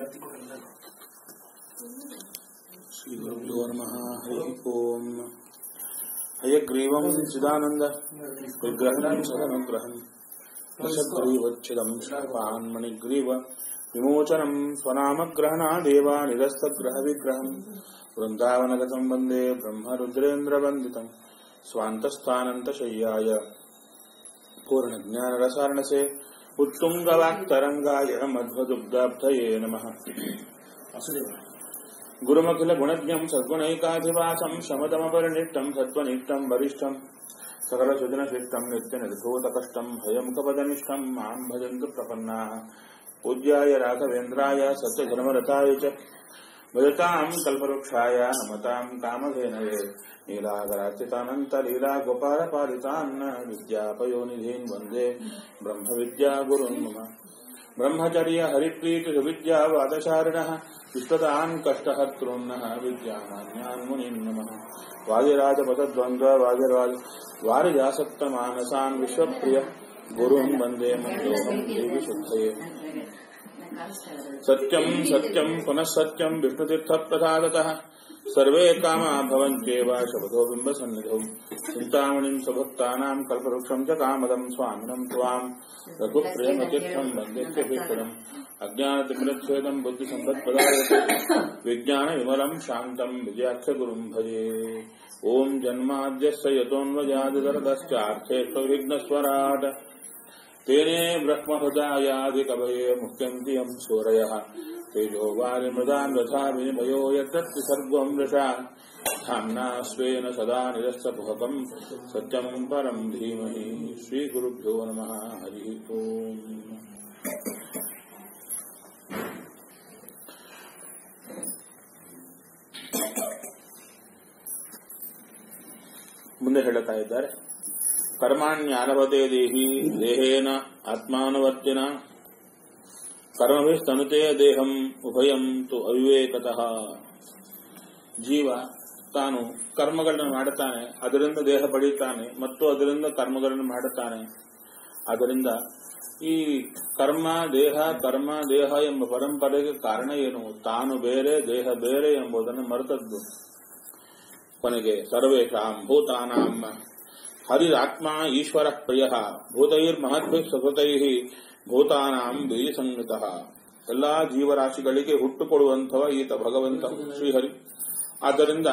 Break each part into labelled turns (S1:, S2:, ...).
S1: श्रीगुरुभ्यो नमः हरिः ओम् हयग्रीवम् चिदानन्द विग्रहणम् सदनुग्रहम् दशग्रीवच्छिदम् शापान्मणिग्रीव विमोचनम् स्वनामग्रहणादेव निरस्तग्रहविग्रहम् वृन्दावनगतम् वन्दे ब्रह्मरुद्रेन्द्रवन्दितम् स्वान्तस्थानन्तशय्याय पूर्णज्ञानरसारणसे उत्तुङ्गवाक्तरङ्गाय मध्वदुग्धाब्धये नमः गुरुमखिल गुणज्ञम् सद्गुणैकाधिवासम् शमतमपरिनिष्टम् सत्त्वनिष्टम् वरिष्ठम् सकलसुजनशिष्टम् नित्यनिर्भूतकष्टम् हयमुखपदनिष्ठम् माम् भजन्तु प्रपन्नाः पूज्याय राघवेन्द्राय सत्यधर्मरताय च भजताम् कल्पवृक्षाय नमताम् कामधेनवे नीलागराचितानन्तलीला गोपालपालितान् विद्यापयोनिधीन् वन्दे ब्रह्मविद्यागुरुन् मम ब्रह्मचर्य हरिप्रीति सुविद्या वादशारिणः विश्वतान् कष्टहर्तॄन्नः विद्यामान्यान् मुनीन् नमः वादिराजपदद्वन्द्व वादिराज वारिजासक्तमानसान् विश्वप्रिय गुरुन् वन्दे मन्दोऽहम् देवि शुद्धये सत्यम् सत्यम् पुनः सत्यम् विष्णुतीर्थप्रसादतः सर्वे कामा भवन्त्येव शपथो बिम्बसन्निधौ चिन्तामणिम् स्वभक्तानाम् कल्पवृक्षम् च कामदम् स्वामिनम् त्वाम् रघुप्रेमतीर्थम् वन्देत्यभिष्टम् अज्ञानतिमिरच्छेदम् बुद्धिसम्पत्पदायते विज्ञानविमलम् शान्तम् विजयाख्यगुरुम् भजे ॐ जन्माद्यस्य यतोऽन्वजादिदरदश्चार्थेष्वविघ्नस्वराट् तेने ब्रह्महृदायादिकवये मुह्यन्ति यम् सूरयः तेजो वारिमृदान् यथा विनिमयो यद्दत्ति सर्वम् वृषा धाम्ना स्वेन सदा निरस्तपुहकम् सत्यम् परम् धीमहि श्रीगुरुभ्यो नमः हरिः ओम् ಮುಂದೆ ಹೇಳುತ್ತಾ ಇದ್ದಾರೆ ಕರ್ಮಾಣ್ಯಾನವತೆ ದೇಹಿ ದೇಹೇನ ಆತ್ಮಾನುವರ್ತಿನ ಕರ್ಮಭಿಸ್ತನುತೆ ದೇಹಂ ಉಭಯಂ ತು ಅವಿವೇಕತಃ ಜೀವ ತಾನು ಕರ್ಮಗಳನ್ನು ಮಾಡುತ್ತಾನೆ ಅದರಿಂದ ದೇಹ ಪಡೆಯುತ್ತಾನೆ ಮತ್ತು ಅದರಿಂದ ಕರ್ಮಗಳನ್ನು ಮಾಡುತ್ತಾನೆ ಅದರಿಂದ ಈ ಕರ್ಮ ದೇಹ ಕರ್ಮ ದೇಹ ಎಂಬ ಪರಂಪರೆಗೆ ಕಾರಣ ಏನು ತಾನು ಬೇರೆ ದೇಹ ಬೇರೆ ಎಂಬುದನ್ನು ಮರೆತದ್ದು ಕೊನೆಗೆ ಸರ್ವೇಷಾಂ ಭೂತಾನಾಂ ಹರಿರಾತ್ಮ ಈಶ್ವರ ಪ್ರಿಯ ಭೂತೈರ್ಮಹದ್ಭಿ ಸ್ವಕೃತೈ ಭೂತಾನಾಂ ಬೀಜಸಂಗತ ಎಲ್ಲಾ ಜೀವರಾಶಿಗಳಿಗೆ ಹುಟ್ಟು ಕೊಡುವಂಥವ ಈತ ಭಗವಂತ ಶ್ರೀಹರಿ ಆದ್ದರಿಂದ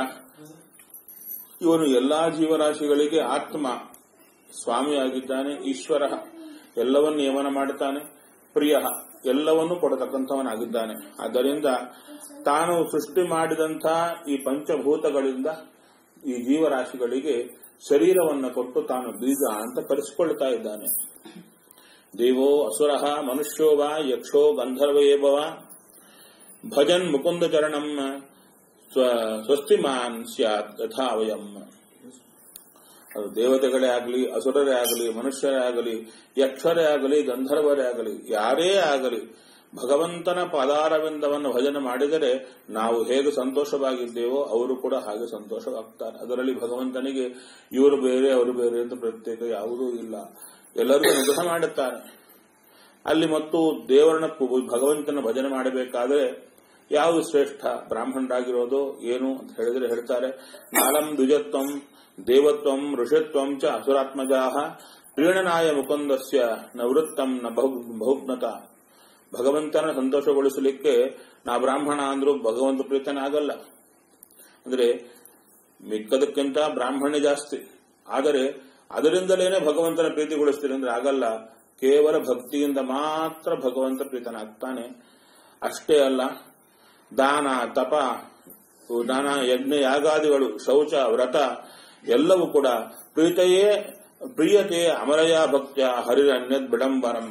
S1: ಇವನು ಎಲ್ಲಾ ಜೀವರಾಶಿಗಳಿಗೆ ಆತ್ಮ ಸ್ವಾಮಿಯಾಗಿದ್ದಾನೆ ಈಶ್ವರ ಎಲ್ಲವನ್ನು ನಿಯಮನ ಮಾಡುತ್ತಾನೆ ಪ್ರಿಯ ಎಲ್ಲವನ್ನೂ ಕೊಡತಕ್ಕಂಥವನಾಗಿದ್ದಾನೆ ಆದ್ದರಿಂದ ತಾನು ಸೃಷ್ಟಿ ಮಾಡಿದಂಥ ಈ ಪಂಚಭೂತಗಳಿಂದ ಈ ಜೀವರಾಶಿಗಳಿಗೆ ಶರೀರವನ್ನು ಕೊಟ್ಟು ತಾನು ಬೀಜ ಅಂತ ಕರೆಸಿಕೊಳ್ತಾ ಇದ್ದಾನೆ ದೇವೋ ಅಸುರ ಮನುಷ್ಯೋ ವಾ ಯಕ್ಷೋ ಗಂಧರ್ವೇಬವ ಭಜನ್ ಮುಕುಂದ ಚರಣಂ ಸ್ವಸ್ತಿಮಾನ್ ಸ್ಯಾತ್ ಯಥಾ ವಯಂ ಅದು ದೇವತೆಗಳೇ ಆಗಲಿ ಅಸುರರೇ ಆಗಲಿ ಮನುಷ್ಯರೇ ಆಗಲಿ ಯಕ್ಷರೇ ಆಗಲಿ ಗಂಧರ್ವರೇ ಆಗಲಿ ಯಾರೇ ಆಗಲಿ ಭಗವಂತನ ಪದಾರವಿಂದವನ್ನು ಭಜನೆ ಮಾಡಿದರೆ ನಾವು ಹೇಗೆ ಸಂತೋಷವಾಗಿದ್ದೇವೋ ಅವರು ಕೂಡ ಹಾಗೆ ಸಂತೋಷವಾಗ್ತಾರೆ ಅದರಲ್ಲಿ ಭಗವಂತನಿಗೆ ಇವರು ಬೇರೆ ಅವರು ಬೇರೆ ಅಂತ ಪ್ರತ್ಯೇಕ ಯಾವುದೂ ಇಲ್ಲ ಎಲ್ಲರಿಗೂ ಅನುಗ್ರಹ ಮಾಡುತ್ತಾರೆ ಅಲ್ಲಿ ಮತ್ತು ದೇವರನ್ನ ಭಗವಂತನ ಭಜನೆ ಮಾಡಬೇಕಾದ್ರೆ ಯಾವುದು ಶ್ರೇಷ್ಠ ಬ್ರಾಹ್ಮಣರಾಗಿರೋದು ಏನು ಅಂತ ಹೇಳಿದ್ರೆ ಹೇಳ್ತಾರೆ ನಾಲಂ ದ್ವಿಜತ್ವಂ ದೇವತ್ವಂ ಋಷತ್ವಂ ಚ ಅಸುರಾತ್ಮಜಾಹ ಪ್ರೀಣನಾಯ ಮುಕುಂದಸ್ಯ ನವೃತ್ತಂ ನ ಬಹುಜ್ಞತ ಭಗವಂತನ ಸಂತೋಷಗೊಳಿಸಲಿಕ್ಕೆ ನಾ ಬ್ರಾಹ್ಮಣ ಅಂದ್ರೂ ಭಗವಂತ ಪ್ರೀತನಾಗಲ್ಲ ಅಂದ್ರೆ ಮಿಕ್ಕದಕ್ಕಿಂತ ಬ್ರಾಹ್ಮಣ್ಯ ಜಾಸ್ತಿ ಆದರೆ ಅದರಿಂದಲೇನೆ ಭಗವಂತನ ಪ್ರೀತಿಗೊಳಿಸ್ತೀರಿ ಅಂದ್ರೆ ಆಗಲ್ಲ ಕೇವಲ ಭಕ್ತಿಯಿಂದ ಮಾತ್ರ ಭಗವಂತ ಪ್ರೀತನಾಗ್ತಾನೆ ಅಷ್ಟೇ ಅಲ್ಲ ದಾನ ತಪ ದಾನ ಯಜ್ಞ ಯಾಗಾದಿಗಳು ಶೌಚ ವ್ರತ ಎಲ್ಲವೂ ಕೂಡ ಪ್ರೀತೆಯೇ ಪ್ರಿಯತೆ ಅಮರಯ ಭಕ್ತ್ಯ ಹರಿರನ್ಯದ್ ಬಿಡಂಬರಂ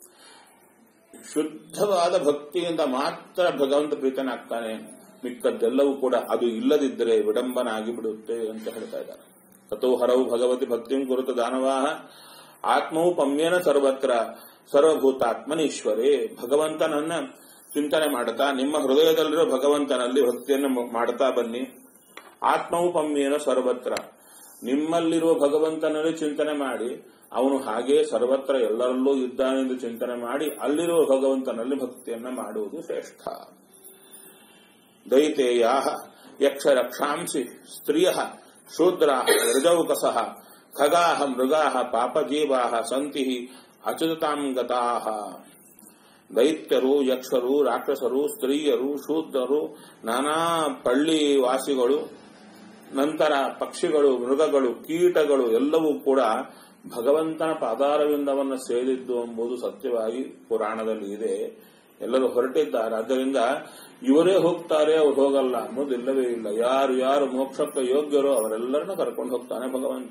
S1: ಶುದ್ಧವಾದ ಭಕ್ತಿಯಿಂದ ಮಾತ್ರ ಭಗವಂತ ಪ್ರೀತನಾಗ್ತಾನೆ ಮಿಕ್ಕದ್ದೆಲ್ಲವೂ ಕೂಡ ಅದು ಇಲ್ಲದಿದ್ದರೆ ವಿಡಂಬನ ಆಗಿಬಿಡುತ್ತೆ ಅಂತ ಹೇಳ್ತಾ ಇದ್ದಾರೆ ತಥೋ ಹರವು ಭಗವತಿ ಭಕ್ತಿಂ ಕುರಿತು ದಾನವಾಹ ಆತ್ಮವು ಪಮ್ಯನ ಸರ್ವತ್ರ ಸರ್ವಭೂತಾತ್ಮನೀಶ್ವರೇ ಭಗವಂತನನ್ನ ಚಿಂತನೆ ಮಾಡುತ್ತಾ ನಿಮ್ಮ ಹೃದಯದಲ್ಲಿರೋ ಭಗವಂತನಲ್ಲಿ ಭಕ್ತಿಯನ್ನು ಮಾಡುತ್ತಾ ಬನ್ನಿ ಆತ್ಮವು ಪಮ್ಯೇನ ಸರ್ವತ್ರ ನಿಮ್ಮಲ್ಲಿರುವ ಭಗವಂತನಲ್ಲಿ ಚಿಂತನೆ ಮಾಡಿ ಅವನು ಹಾಗೆ ಸರ್ವತ್ರ ಎಲ್ಲರಲ್ಲೂ ಇದ್ದಾನೆಂದು ಚಿಂತನೆ ಮಾಡಿ ಅಲ್ಲಿರುವ ಭಗವಂತನಲ್ಲಿ ಭಕ್ತಿಯನ್ನ ಮಾಡುವುದು ಶ್ರೇಷ್ಠ ದೈತೇಯಾ ಯಕ್ಷ ರಕ್ಷಾಂಸಿ ಸ್ತ್ರೀಯ ಶೂದ್ರ ರಜೌಕಸ ಖಗಾ ಮೃಗಾ ಪಾಪಜೀವಾ ಸಂತಿ ಅಚುತಾಂಗತಾ ದೈತ್ಯರು ಯಕ್ಷರು ರಾಕ್ಷಸರು ಸ್ತ್ರೀಯರು ಶೂದ್ರರು ನಾನಾ ಪಳ್ಳಿ ವಾಸಿಗಳು ನಂತರ ಪಕ್ಷಿಗಳು ಮೃಗಗಳು ಕೀಟಗಳು ಎಲ್ಲವೂ ಕೂಡ ಭಗವಂತನ ಪಾದಾರವಿಂದವನ್ನು ಸೇರಿದ್ದು ಎಂಬುದು ಸತ್ಯವಾಗಿ ಪುರಾಣದಲ್ಲಿ ಇದೆ ಎಲ್ಲರೂ ಹೊರಟಿದ್ದಾರೆ ಆದ್ದರಿಂದ ಇವರೇ ಹೋಗ್ತಾರೆ ಅವ್ರು ಹೋಗಲ್ಲ ಅನ್ನೋದು ಇಲ್ಲವೇ ಇಲ್ಲ ಯಾರು ಯಾರು ಮೋಕ್ಷಕ್ಕೆ ಯೋಗ್ಯರೋ ಅವರೆಲ್ಲರನ್ನ ಕರ್ಕೊಂಡು ಹೋಗ್ತಾನೆ ಭಗವಂತ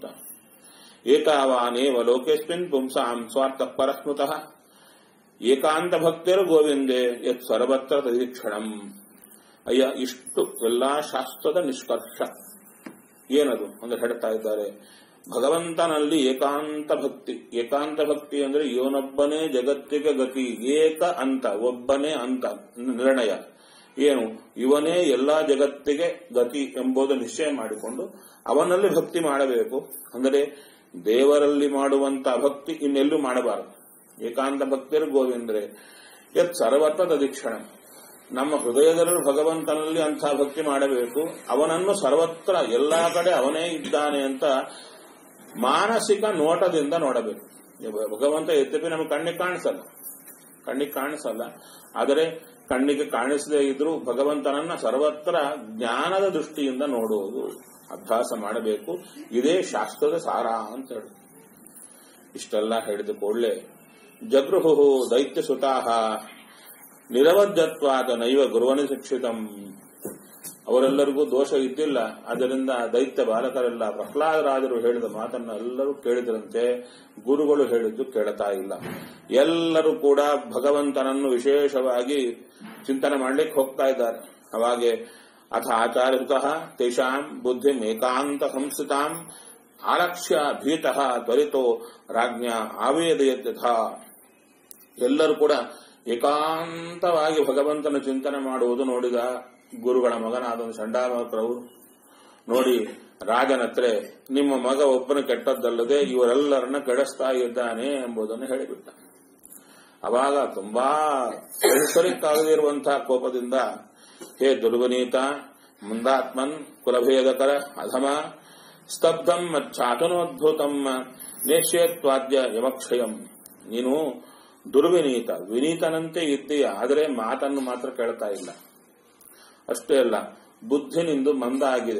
S1: ಏತಾವಾನೇವ ಲೋಕೇಸ್ಮಿನ್ ಪುಂಸಾಂ ಸ್ವಾರ್ಥ ಪರಸ್ಮೃತಃ ಏಕಾಂತ ಭಕ್ತರು ಗೋವಿಂದೆ ಯತ್ ಸರ್ವತ್ರ ತದೀಕ್ಷಣಂ ಅಯ್ಯ ಇಷ್ಟು ಎಲ್ಲಾ ಶಾಸ್ತ್ರದ ನಿಷ್ಕರ್ಷ ಏನದು ಅಂತ ಹೇಳ್ತಾ ಇದ್ದಾರೆ ಭಗವಂತನಲ್ಲಿ ಏಕಾಂತ ಭಕ್ತಿ ಏಕಾಂತ ಭಕ್ತಿ ಅಂದ್ರೆ ಇವನೊಬ್ಬನೇ ಜಗತ್ತಿಗೆ ಗತಿ ಏಕ ಅಂತ ಒಬ್ಬನೇ ಅಂತ ನಿರ್ಣಯ ಏನು ಇವನೇ ಎಲ್ಲಾ ಜಗತ್ತಿಗೆ ಗತಿ ಎಂಬುದು ನಿಶ್ಚಯ ಮಾಡಿಕೊಂಡು ಅವನಲ್ಲಿ ಭಕ್ತಿ ಮಾಡಬೇಕು ಅಂದರೆ ದೇವರಲ್ಲಿ ಮಾಡುವಂತ ಭಕ್ತಿ ಇನ್ನೆಲ್ಲೂ ಮಾಡಬಾರದು ಏಕಾಂತ ಭಕ್ತಿಯರು ಗೋವಿಂದ್ರೆ ಯತ್ ಸರ್ವತ್ರ ತದೀಕ್ಷಣ ನಮ್ಮ ಹೃದಯದಲ್ಲಿ ಭಗವಂತನಲ್ಲಿ ಅಂಥ ಭಕ್ತಿ ಮಾಡಬೇಕು ಅವನನ್ನು ಸರ್ವತ್ರ ಎಲ್ಲಾ ಕಡೆ ಅವನೇ ಇದ್ದಾನೆ ಅಂತ ಮಾನಸಿಕ ನೋಟದಿಂದ ನೋಡಬೇಕು ಭಗವಂತ ಯದ್ಯಪಿ ನಮಗೆ ಕಣ್ಣಿಗೆ ಕಾಣಿಸಲ್ಲ ಕಣ್ಣಿಗೆ ಕಾಣಿಸಲ್ಲ ಆದರೆ ಕಣ್ಣಿಗೆ ಕಾಣಿಸದೇ ಇದ್ರೂ ಭಗವಂತನನ್ನ ಸರ್ವತ್ರ ಜ್ಞಾನದ ದೃಷ್ಟಿಯಿಂದ ನೋಡುವುದು ಅಭ್ಯಾಸ ಮಾಡಬೇಕು ಇದೇ ಶಾಸ್ತ್ರದ ಸಾರ ಅಂತ ಹೇಳಿ ಇಷ್ಟೆಲ್ಲ ಹೇಳಿದ ಕೂಡಲೇ ಜಗೃಹು ದೈತ್ಯ ಸುತಾಹ ನಿರವಧ್ಯತ್ವಾದ ನೈವ ಗುರುವನಿ ಶಿಕ್ಷಿತಂ ಅವರೆಲ್ಲರಿಗೂ ದೋಷ ಇದ್ದಿಲ್ಲ ಅದರಿಂದ ದೈತ್ಯ ಬಾಲಕರೆಲ್ಲ ಪ್ರಹ್ಲಾದರಾಜರು ಹೇಳಿದ ಮಾತನ್ನ ಎಲ್ಲರೂ ಕೇಳಿದ್ರಂತೆ ಗುರುಗಳು ಹೇಳಿದ್ದು ಕೇಳ್ತಾ ಇಲ್ಲ ಎಲ್ಲರೂ ಕೂಡ ಭಗವಂತನನ್ನು ವಿಶೇಷವಾಗಿ ಚಿಂತನೆ ಮಾಡ್ಲಿಕ್ಕೆ ಹೋಗ್ತಾ ಇದ್ದಾರೆ ಅವಾಗೆ ಅಥ ಆಚಾರ್ಯತಃ ತೇಷಾಂ ಬುದ್ಧಿ ಏಕಾಂತ ಸಂಸ್ಥಿತಾಂ ಆಲಕ್ಷ್ಯ ಭೀತಃ ತ್ವರಿತೋ ರಾಜ್ಞ ಆವೇದಯತ್ಯಥ ಎಲ್ಲರೂ ಕೂಡ ಏಕಾಂತವಾಗಿ ಭಗವಂತನ ಚಿಂತನೆ ಮಾಡುವುದು ನೋಡಿದ ಗುರುಗಳ ಮಗನಾದ ಚಂಡಾಮಕರವರು ನೋಡಿ ರಾಜನತ್ರೆ ನಿಮ್ಮ ಮಗ ಒಬ್ಬನ ಕೆಟ್ಟದ್ದಲ್ಲದೆ ಇವರೆಲ್ಲರನ್ನ ಕೆಡಿಸ್ತಾ ಇದ್ದಾನೆ ಎಂಬುದನ್ನು ಹೇಳಿಬಿಟ್ಟ ಅವಾಗ ತುಂಬಾ ಹೆಸರಿಕ್ಕಾಗದಿರುವಂತಹ ಕೋಪದಿಂದ ಹೇ ದುರ್ಗನೀತ ಮುಂದಾತ್ಮನ್ ಕುಲಭೇದಕರ ಅಧಮ ಸ್ತಬ್ಧಂ ಚಾತನೋದ್ಭೂತಂ ನೇಷ್ಯತ್ವಾದ್ಯ ಯಮಕ್ಷಯಂ ನೀನು ದುರ್ವಿನೀತ ವಿನೀತನಂತೆ ಇದ್ದೀಯ ಆದರೆ ಮಾತನ್ನು ಮಾತ್ರ ಕೇಳ್ತಾ ಇಲ್ಲ ಅಷ್ಟೇ ಅಲ್ಲ ಬುದ್ಧಿ ನಿಂದು ಮಂದ ಆಗಿದೆ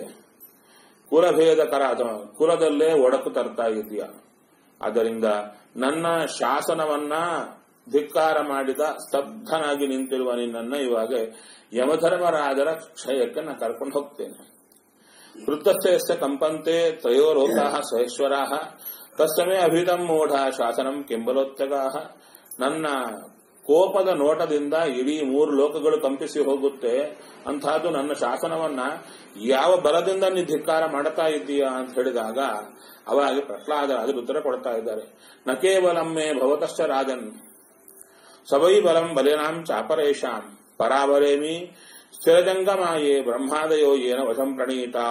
S1: ಕುಲಭೇದಕರ ಅಥವಾ ಕುಲದಲ್ಲೇ ಒಡಕು ತರ್ತಾ ಇದೆಯ ಆದ್ದರಿಂದ ನನ್ನ ಶಾಸನವನ್ನ ಧಿಕ್ಕಾರ ಮಾಡಿದ ಸ್ತಬ್ಧನಾಗಿ ನಿಂತಿರುವ ನಿನ್ನನ್ನ ಇವಾಗ ಯಮಧರ್ಮರಾಜರ ಕ್ಷಯಕ್ಕೆ ನಾ ಕರ್ಕೊಂಡು ಹೋಗ್ತೇನೆ ವೃತ್ತಸ್ಥೆಯಸ್ಯ ಕಂಪಂತೆ ತ್ರಯೋ ಲೋಕಾ ಸಹೇಶ್ವರಾ ತಸ್ಮೇ ಅಭಿದಂ ಮೂಢ ಶಾಸನಂ ಕೆಂಬಲೋತ್ಯಗಾ ನನ್ನ ಕೋಪದ ನೋಟದಿಂದ ಇಡೀ ಮೂರು ಲೋಕಗಳು ಕಂಪಿಸಿ ಹೋಗುತ್ತೆ ಅಂತಹದ್ದು ನನ್ನ ಶಾಸನವನ್ನ ಯಾವ ಬಲದಿಂದ ನೀ ಧಿಕ್ಕಾರ ಮಾಡ್ತಾ ಇದ್ದೀಯಾ ಅಂತ ಹೇಳಿದಾಗ ಅವಾಗ ಪ್ರಹ್ಲಾದ ಅದು ಉತ್ತರ ಕೊಡ್ತಾ ಇದ್ದಾರೆ ನ ಕೇವಲಮ್ಮೆ ಭವತಶ್ಚ ರಾಜನ್ ಸವೈ ಬಲಂ ಬಲಿನಾಂ ಚಾಪರೇಶಾಂ ಪರಾವರೇಮಿ ಸ್ಥಿರಜಂಗಮಾಯೇ ಬ್ರಹ್ಮಾದಯೋ ಏನ ವಶಂ ಪ್ರಣೀತಾ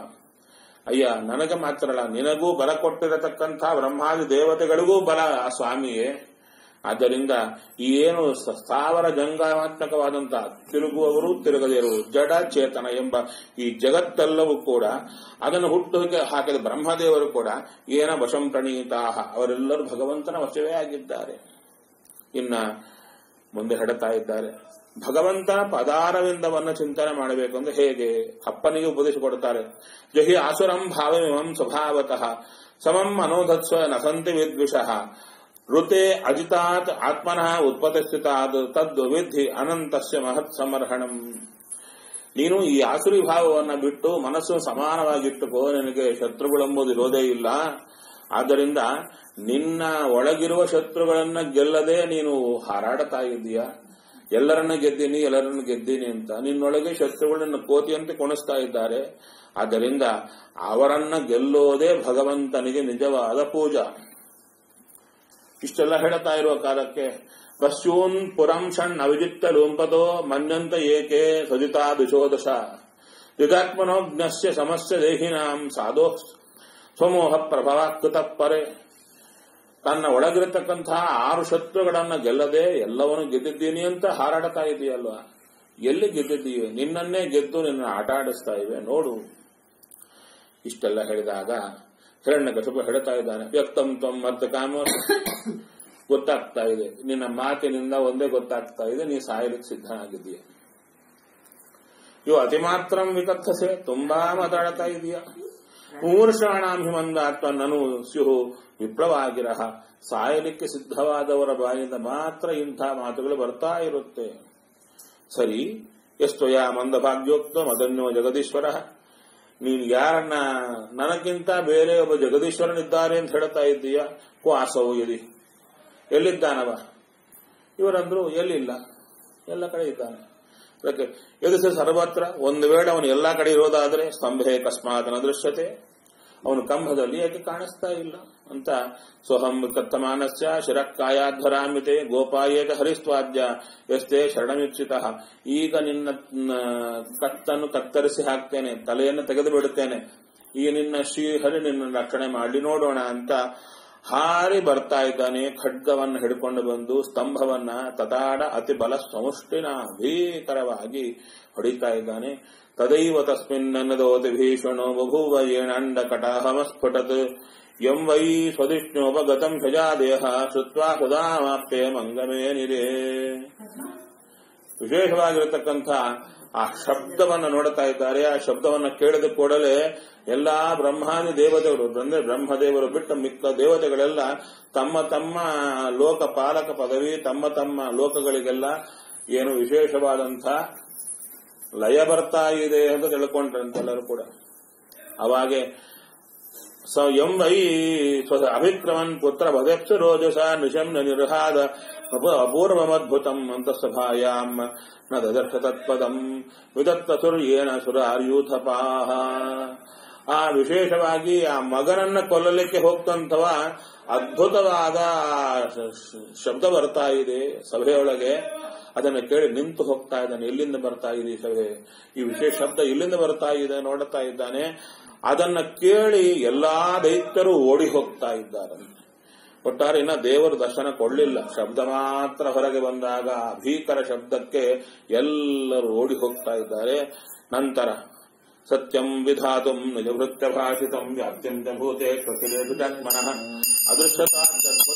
S1: ಅಯ್ಯ ನನಗೆ ಮಾತ್ರ ಅಲ್ಲ ನಿನಗೂ ಬಲ ಕೊಟ್ಟಿರತಕ್ಕಂಥ ಬ್ರಹ್ಮಾದಿ ದೇವತೆಗಳಿಗೂ ಬಲ ಆ ಸ್ವಾಮಿಯೇ ಆದ್ದರಿಂದ ಈ ಏನು ಸ್ಥಾವರ ಜಂಗಾತ್ಮಕವಾದಂತಹ ತಿರುಗುವವರು ತಿರುಗದಿರುವರು ಜಡ ಚೇತನ ಎಂಬ ಈ ಜಗತ್ತೆಲ್ಲವೂ ಕೂಡ ಅದನ್ನು ಹುಟ್ಟು ಹಾಕಿದ ಬ್ರಹ್ಮದೇವರು ಕೂಡ ಏನ ವಶಂ ಪ್ರಣೀತಾಹ ಅವರೆಲ್ಲರೂ ಭಗವಂತನ ವಶವೇ ಆಗಿದ್ದಾರೆ ಇನ್ನ ಮುಂದೆ ಹೆಡತಾ ಇದ್ದಾರೆ ಭಗವಂತನ ಪದಾರವಿಂದವನ್ನ ಚಿಂತನೆ ಮಾಡಬೇಕು ಅಂದ್ರೆ ಹೇಗೆ ಅಪ್ಪನಿಗೆ ಉಪದೇಶಿಕೊಡುತ್ತಾರೆ ಜಹಿ ಆಸುರಂ ಭಾವಮಿಮಂ ಸ್ವಭಾವತಃ ಸಮಂ ಅನೋಧತ್ಸ್ವ ನಸಂತಿ ವಿದ್ವಿಷಃ ಋತೆ ಅಜಿತಾತ್ ಆತ್ಮನಃ ಉತ್ಪತ್ತಿಸ್ಥಿತಾತ್ ತದ್ ವಿಧಿ ಅನಂತಸ್ಯ ಮಹತ್ ಸಮರ್ಹಣಂ ನೀನು ಈ ಆಸುರಿ ಭಾವವನ್ನ ಬಿಟ್ಟು ಮನಸ್ಸು ಸಮಾನವಾಗಿಟ್ಟುಕೋ ನಿನಗೆ ಶತ್ರುಗಳೆಂಬುದು ಇರೋದೇ ಇಲ್ಲ ಆದ್ದರಿಂದ ನಿನ್ನ ಒಳಗಿರುವ ಶತ್ರುಗಳನ್ನ ಗೆಲ್ಲದೆ ನೀನು ಹಾರಾಡ್ತಾ ಇದ್ದೀಯ ಎಲ್ಲರನ್ನ ಗೆದ್ದೀನಿ ಎಲ್ಲರನ್ನ ಗೆದ್ದೀನಿ ಅಂತ ನಿನ್ನೊಳಗೆ ಶತ್ರುಗಳನ್ನ ಕೋತಿಯಂತೆ ಕೊಣಿಸ್ತಾ ಇದ್ದಾರೆ ಆದ್ದರಿಂದ ಅವರನ್ನ ಗೆಲ್ಲೋದೇ ಭಗವಂತನಿಗೆ ನಿಜವಾದ ಪೂಜಾ ಇಷ್ಟೆಲ್ಲ ಹೇಳ್ತಾ ಇರುವ ಕಾಲಕ್ಕೆ ಪಶ್ಯೂನ್ ಪುರಂ ಷಣ್ ಅವಿಜಿತ್ತ ಲೋಂಪತೋ ಮನ್ಯಂತ ಏಕೆ ಸಜಿತಾ ದುಶೋದಶ ಯುಗಾತ್ಮನೋಜ್ಞಸ್ಯ ಸಮಸ್ಯ ದೇಹಿನಾಂ ಸಾಧೋ ಸ್ವಮೋಹ ಪ್ರಭವ ಕೃತಪ್ಪರೆ ತನ್ನ ಒಳಗಿರತಕ್ಕಂತಹ ಆರು ಶತ್ರುಗಳನ್ನ ಗೆಲ್ಲದೆ ಎಲ್ಲವನ್ನು ಗೆದ್ದಿದ್ದೀನಿ ಅಂತ ಹಾರಾಡ್ತಾ ಇದೆಯಲ್ವಾ ಎಲ್ಲಿ ಗೆದ್ದಿದ್ದೀವಿ ನಿನ್ನನ್ನೇ ಗೆದ್ದು ನಿನ್ನ ಆಟ ಆಡಿಸ್ತಾ ಇವೆ ನೋಡು ಇಷ್ಟೆಲ್ಲ ಹೇಳಿದಾಗ ಹಿರಣ್ಯ ಕಸಬು ಹೇಳ್ತಾ ಇದ್ದಾನೆ ವ್ಯಕ್ತಂ ತ್ವಂ ಅರ್ಥ ಕಾಮ ಗೊತ್ತಾಗ್ತಾ ಇದೆ ನಿನ್ನ ಮಾತಿನಿಂದ ಒಂದೇ ಗೊತ್ತಾಗ್ತಾ ಇದೆ ನೀ ಸಾಯಲಿಕ್ಕೆ ಸಿದ್ಧನಾಗಿದ್ದೀಯ ಇವು ಅತಿ ಮಾತ್ರಂ ವಿಕಥಸೆ ತುಂಬಾ ಮಾತಾಡ್ತಾ ಇದೀಯ ಮೂರ್ಷಾಣಾಂ ಹಿಮಂದಾತ್ಮ ನನು ಸ್ಯು ವಿಪ್ಲವಾಗಿರಹ ಸಾಯಲಿಕ್ಕೆ ಸಿದ್ಧವಾದವರ ಬಾಯಿಂದ ಮಾತ್ರ ಇಂಥ ಮಾತುಗಳು ಬರ್ತಾ ಇರುತ್ತೆ ಸರಿ ಎಷ್ಟು ಯಾ ಮಂದಭಾಗ್ಯೋಕ್ತ ಮದನ್ಯೋ ಜಗದೀಶ್ವರ ನೀನು ಯಾರನ್ನ ನನಗಿಂತ ಬೇರೆ ಒಬ್ಬ ಜಗದೀಶ್ವರನಿದ್ದಾರೆ ಅಂತ ಹೇಳ್ತಾ ಇದ್ದೀಯ ಕ್ವಾಸವು ಎಲ್ಲಿ ಎಲ್ಲಿದ್ದಾನವ ಇವರಂದ್ರು ಎಲ್ಲಿಲ್ಲ ಎಲ್ಲ ಕಡೆ ಇದ್ದಾನೆ ಅದಕ್ಕೆ ಎದುರಿಸ ಸರ್ವತ್ರ ಒಂದು ವೇಳೆ ಅವನು ಎಲ್ಲಾ ಕಡೆ ಇರೋದಾದ್ರೆ ಸ್ತಂಭೆ ಕಸ್ಮಾತ್ ದೃಶ್ಯತೆ ಅವನು ಕಂಬದಲ್ಲಿ ಯಾಕೆ ಕಾಣಿಸ್ತಾ ಇಲ್ಲ ಅಂತ ಸೋಹಂ ಕತ್ತಮಾನಸ್ಯ ಶಿರಕ್ಕಾಯಾಧ್ವರಾಮಿತೆ ಗೋಪಾಯೇಕ ಹರಿಸ್ವಾದ್ಯ ಎಷ್ಟೇ ಶರಣಮಿಚ್ಯುತ ಈಗ ನಿನ್ನ ನ, ಕತ್ತನ್ನು ಕತ್ತರಿಸಿ ಹಾಕ್ತೇನೆ ತಲೆಯನ್ನು ತೆಗೆದು ಬಿಡುತ್ತೇನೆ ಈ ನಿನ್ನ ಶ್ರೀಹರಿ ನಿನ್ನ ರಕ್ಷಣೆ ಮಾಡಿ ನೋಡೋಣ ಅಂತ ಹಾರಿ ಬರ್ತಾ ಇದ್ದಾನೆ ಖಡ್ಗವನ್ನು ಹಿಡ್ಕೊಂಡು ಬಂದು ಸ್ತಂಭವನ್ನ ತತಾಡ ಅತಿ ಬಲ ಸಮುಷ್ಟಿನ ಭೀಕರವಾಗಿ ಹೊಡಿತಾ ಇದ್ದಾನೆ ತದೈವ ತಸ್ಮಿನ್ನದೋತಿ ಭೀಷಣೋ ಬಭೂವ ಏಣಂಡ ಕಟಾಹಮಸ್ಫುಟತ್ ಯಂ ವೈ ಸ್ವದಿಷ್ಣೋಪಗತಂ ದೇಹ ಶ್ರುತ್ವಾ ಸದಾಮಾಪ್ತೆ ಮಂಗಮೇ ನಿರೇ ವಿಶೇಷವಾಗಿರತಕ್ಕಂಥ ಆ ಶಬ್ದವನ್ನು ನೋಡ್ತಾ ಇದ್ದಾರೆ ಆ ಶಬ್ದವನ್ನು ಕೇಳಿದ ಕೂಡಲೇ ಎಲ್ಲಾ ಬ್ರಹ್ಮಾದಿ ದೇವತೆಗಳು ಅಂದ್ರೆ ಬ್ರಹ್ಮದೇವರು ಬಿಟ್ಟು ಮಿಕ್ಕ ದೇವತೆಗಳೆಲ್ಲ ತಮ್ಮ ತಮ್ಮ ಲೋಕ ಪಾಲಕ ಪದವಿ ತಮ್ಮ ತಮ್ಮ ಲೋಕಗಳಿಗೆಲ್ಲ ಏನು ವಿಶೇಷವಾದಂಥ ಲಯ ಬರ್ತಾ ಇದೆ ಅಂತ ತಿಳ್ಕೊಂಡ್ರಂತೆಲ್ಲರೂ ಕೂಡ ಅವಾಗೆ ಸ ಎಂ ವೈ ಸ್ವದ ಅಭಿಕ್ರಮನ್ ಪುತ್ರ ಭದಕ್ಷ ರೋಜಸ ನಿಶಮ್ನ ನಿರ್ಹಾದ ಅಪೂರ್ವಮದ್ಭುತಂ ಅಂತ ಸಭಾಯಾಂ ನ ದದರ್ಶ ತತ್ಪದಂ ವಿದತ್ತ ಸುರ್ಯೇನ ಸುರಾರ್ಯೂಥಪಾಹ ಆ ವಿಶೇಷವಾಗಿ ಆ ಮಗನನ್ನ ಕೊಲ್ಲಲಿಕ್ಕೆ ಹೋಗ್ತಂತವ ಅದ್ಭುತವಾದ ಶಬ್ದ ಬರ್ತಾ ಇದೆ ಸಭೆಯೊಳಗೆ ಅದನ್ನು ಕೇಳಿ ನಿಂತು ಹೋಗ್ತಾ ಇದ್ದಾನೆ ಎಲ್ಲಿಂದ ಬರ್ತಾ ಇದೆ ಈ ಸಭೆ ಈ ವಿಶೇಷ ಶಬ್ದ ಎಲ್ಲಿಂದ ಬರ್ತಾ ಇದೆ ನೋಡುತ್ತಾ ಇದ್ದಾನೆ ಅದನ್ನ ಕೇಳಿ ಎಲ್ಲಾ ದೈತ್ಯರು ಓಡಿ ಹೋಗ್ತಾ ಇದ್ದಾರೆ ಒಟ್ಟಾರೆ ಇನ್ನ ದೇವರು ದರ್ಶನ ಕೊಡ್ಲಿಲ್ಲ ಶಬ್ದ ಮಾತ್ರ ಹೊರಗೆ ಬಂದಾಗ ಆ ಭೀಕರ ಶಬ್ದಕ್ಕೆ ಎಲ್ಲರೂ ಓಡಿ ಹೋಗ್ತಾ ಇದ್ದಾರೆ ನಂತರ ಸತ್ಯಂ ವಿಧಾತುಂ ನಿಜ ವೃತ್ತ ಭಾಷಿತಂ ವ್ಯಾಪ್ತಿಂ ಚ ಭೂತೆ ಪ್ರತಿಲೇಷು ಜಾತ್ಮನಃ ಅದೃಶ್ಯತಾದ್ಭುತ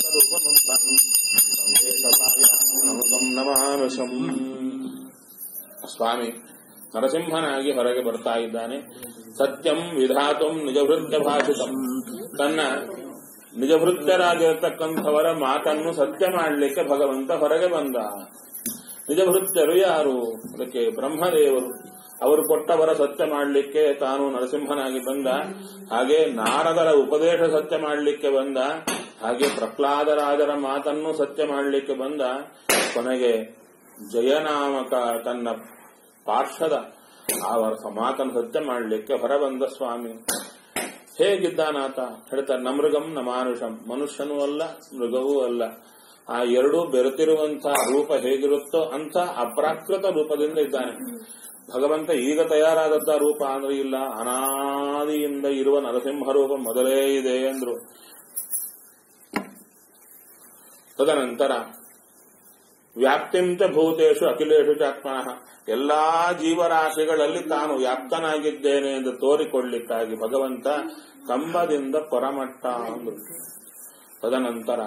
S1: ರೂಪಮುತ್ಪನ್ನಂ ನಮಾನುಷಂ ಸ್ವಾಮಿ ನರಸಿಂಹನಾಗಿ ಹೊರಗೆ ಬರ್ತಾ ಇದ್ದಾನೆ ಸತ್ಯಂ ವಿಧಾತುಂ ನಿಜಭೃತ್ಯ ಭಾಷಿತಂ ತನ್ನ ನಿಜಭೃತ್ಯರಾಗಿರತಕ್ಕಂಥವರ ಮಾತನ್ನು ಸತ್ಯ ಮಾಡಲಿಕ್ಕೆ ಭಗವಂತ ಹೊರಗೆ ಬಂದ ನಿಜಭೃತ್ಯರು ಯಾರು ಅದಕ್ಕೆ ಬ್ರಹ್ಮದೇವರು ಅವರು ಕೊಟ್ಟವರ ಸತ್ಯ ಮಾಡಲಿಕ್ಕೆ ತಾನು ನರಸಿಂಹನಾಗಿ ಬಂದ ಹಾಗೆ ನಾರದರ ಉಪದೇಶ ಸತ್ಯ ಮಾಡಲಿಕ್ಕೆ ಬಂದ ಹಾಗೆ ಪ್ರಹ್ಲಾದರಾಜರ ಮಾತನ್ನು ಸತ್ಯ ಮಾಡಲಿಕ್ಕೆ ಬಂದ ಕೊನೆಗೆ ಜಯನಾಮಕ ತನ್ನ ಪಾರ್ಶ್ವದ ಅವರ ಮಾತನ್ನು ಸತ್ಯ ಮಾಡಲಿಕ್ಕೆ ಹೊರಬಂದ ಸ್ವಾಮಿ ಹೇಗಿದ್ದಾನಾತ ಹೇಳ್ತಾರೆ ನಮೃಗಂ ನ ಮಾನುಷಂ ಮನುಷ್ಯನೂ ಅಲ್ಲ ಮೃಗವೂ ಅಲ್ಲ ಆ ಎರಡೂ ಬೆರೆತಿರುವಂತಹ ರೂಪ ಹೇಗಿರುತ್ತೋ ಅಂತ ಅಪ್ರಾಕೃತ ರೂಪದಿಂದ ಇದ್ದಾನೆ ಭಗವಂತ ಈಗ ತಯಾರಾದಂತಹ ರೂಪ ಅಂದ್ರೆ ಇಲ್ಲ ಅನಾದಿಯಿಂದ ಇರುವ ನರಸಿಂಹ ರೂಪ ಮೊದಲೇ ಇದೆ ಎಂದ್ರು ತದನಂತರ ವ್ಯಾಪ್ತಿಂತ ಭೂತೇಶು ಅಖಿಲೇಶು ಚಾತ್ಮನಃ ಎಲ್ಲಾ ಜೀವರಾಶಿಗಳಲ್ಲಿ ತಾನು ವ್ಯಾಪ್ತನಾಗಿದ್ದೇನೆ ಎಂದು ತೋರಿಕೊಳ್ಳಿಕ್ಕಾಗಿ ಭಗವಂತ ಕಂಬದಿಂದ ಪರಮಟ್ಟ ಅಂದ್ರು ತದನಂತರ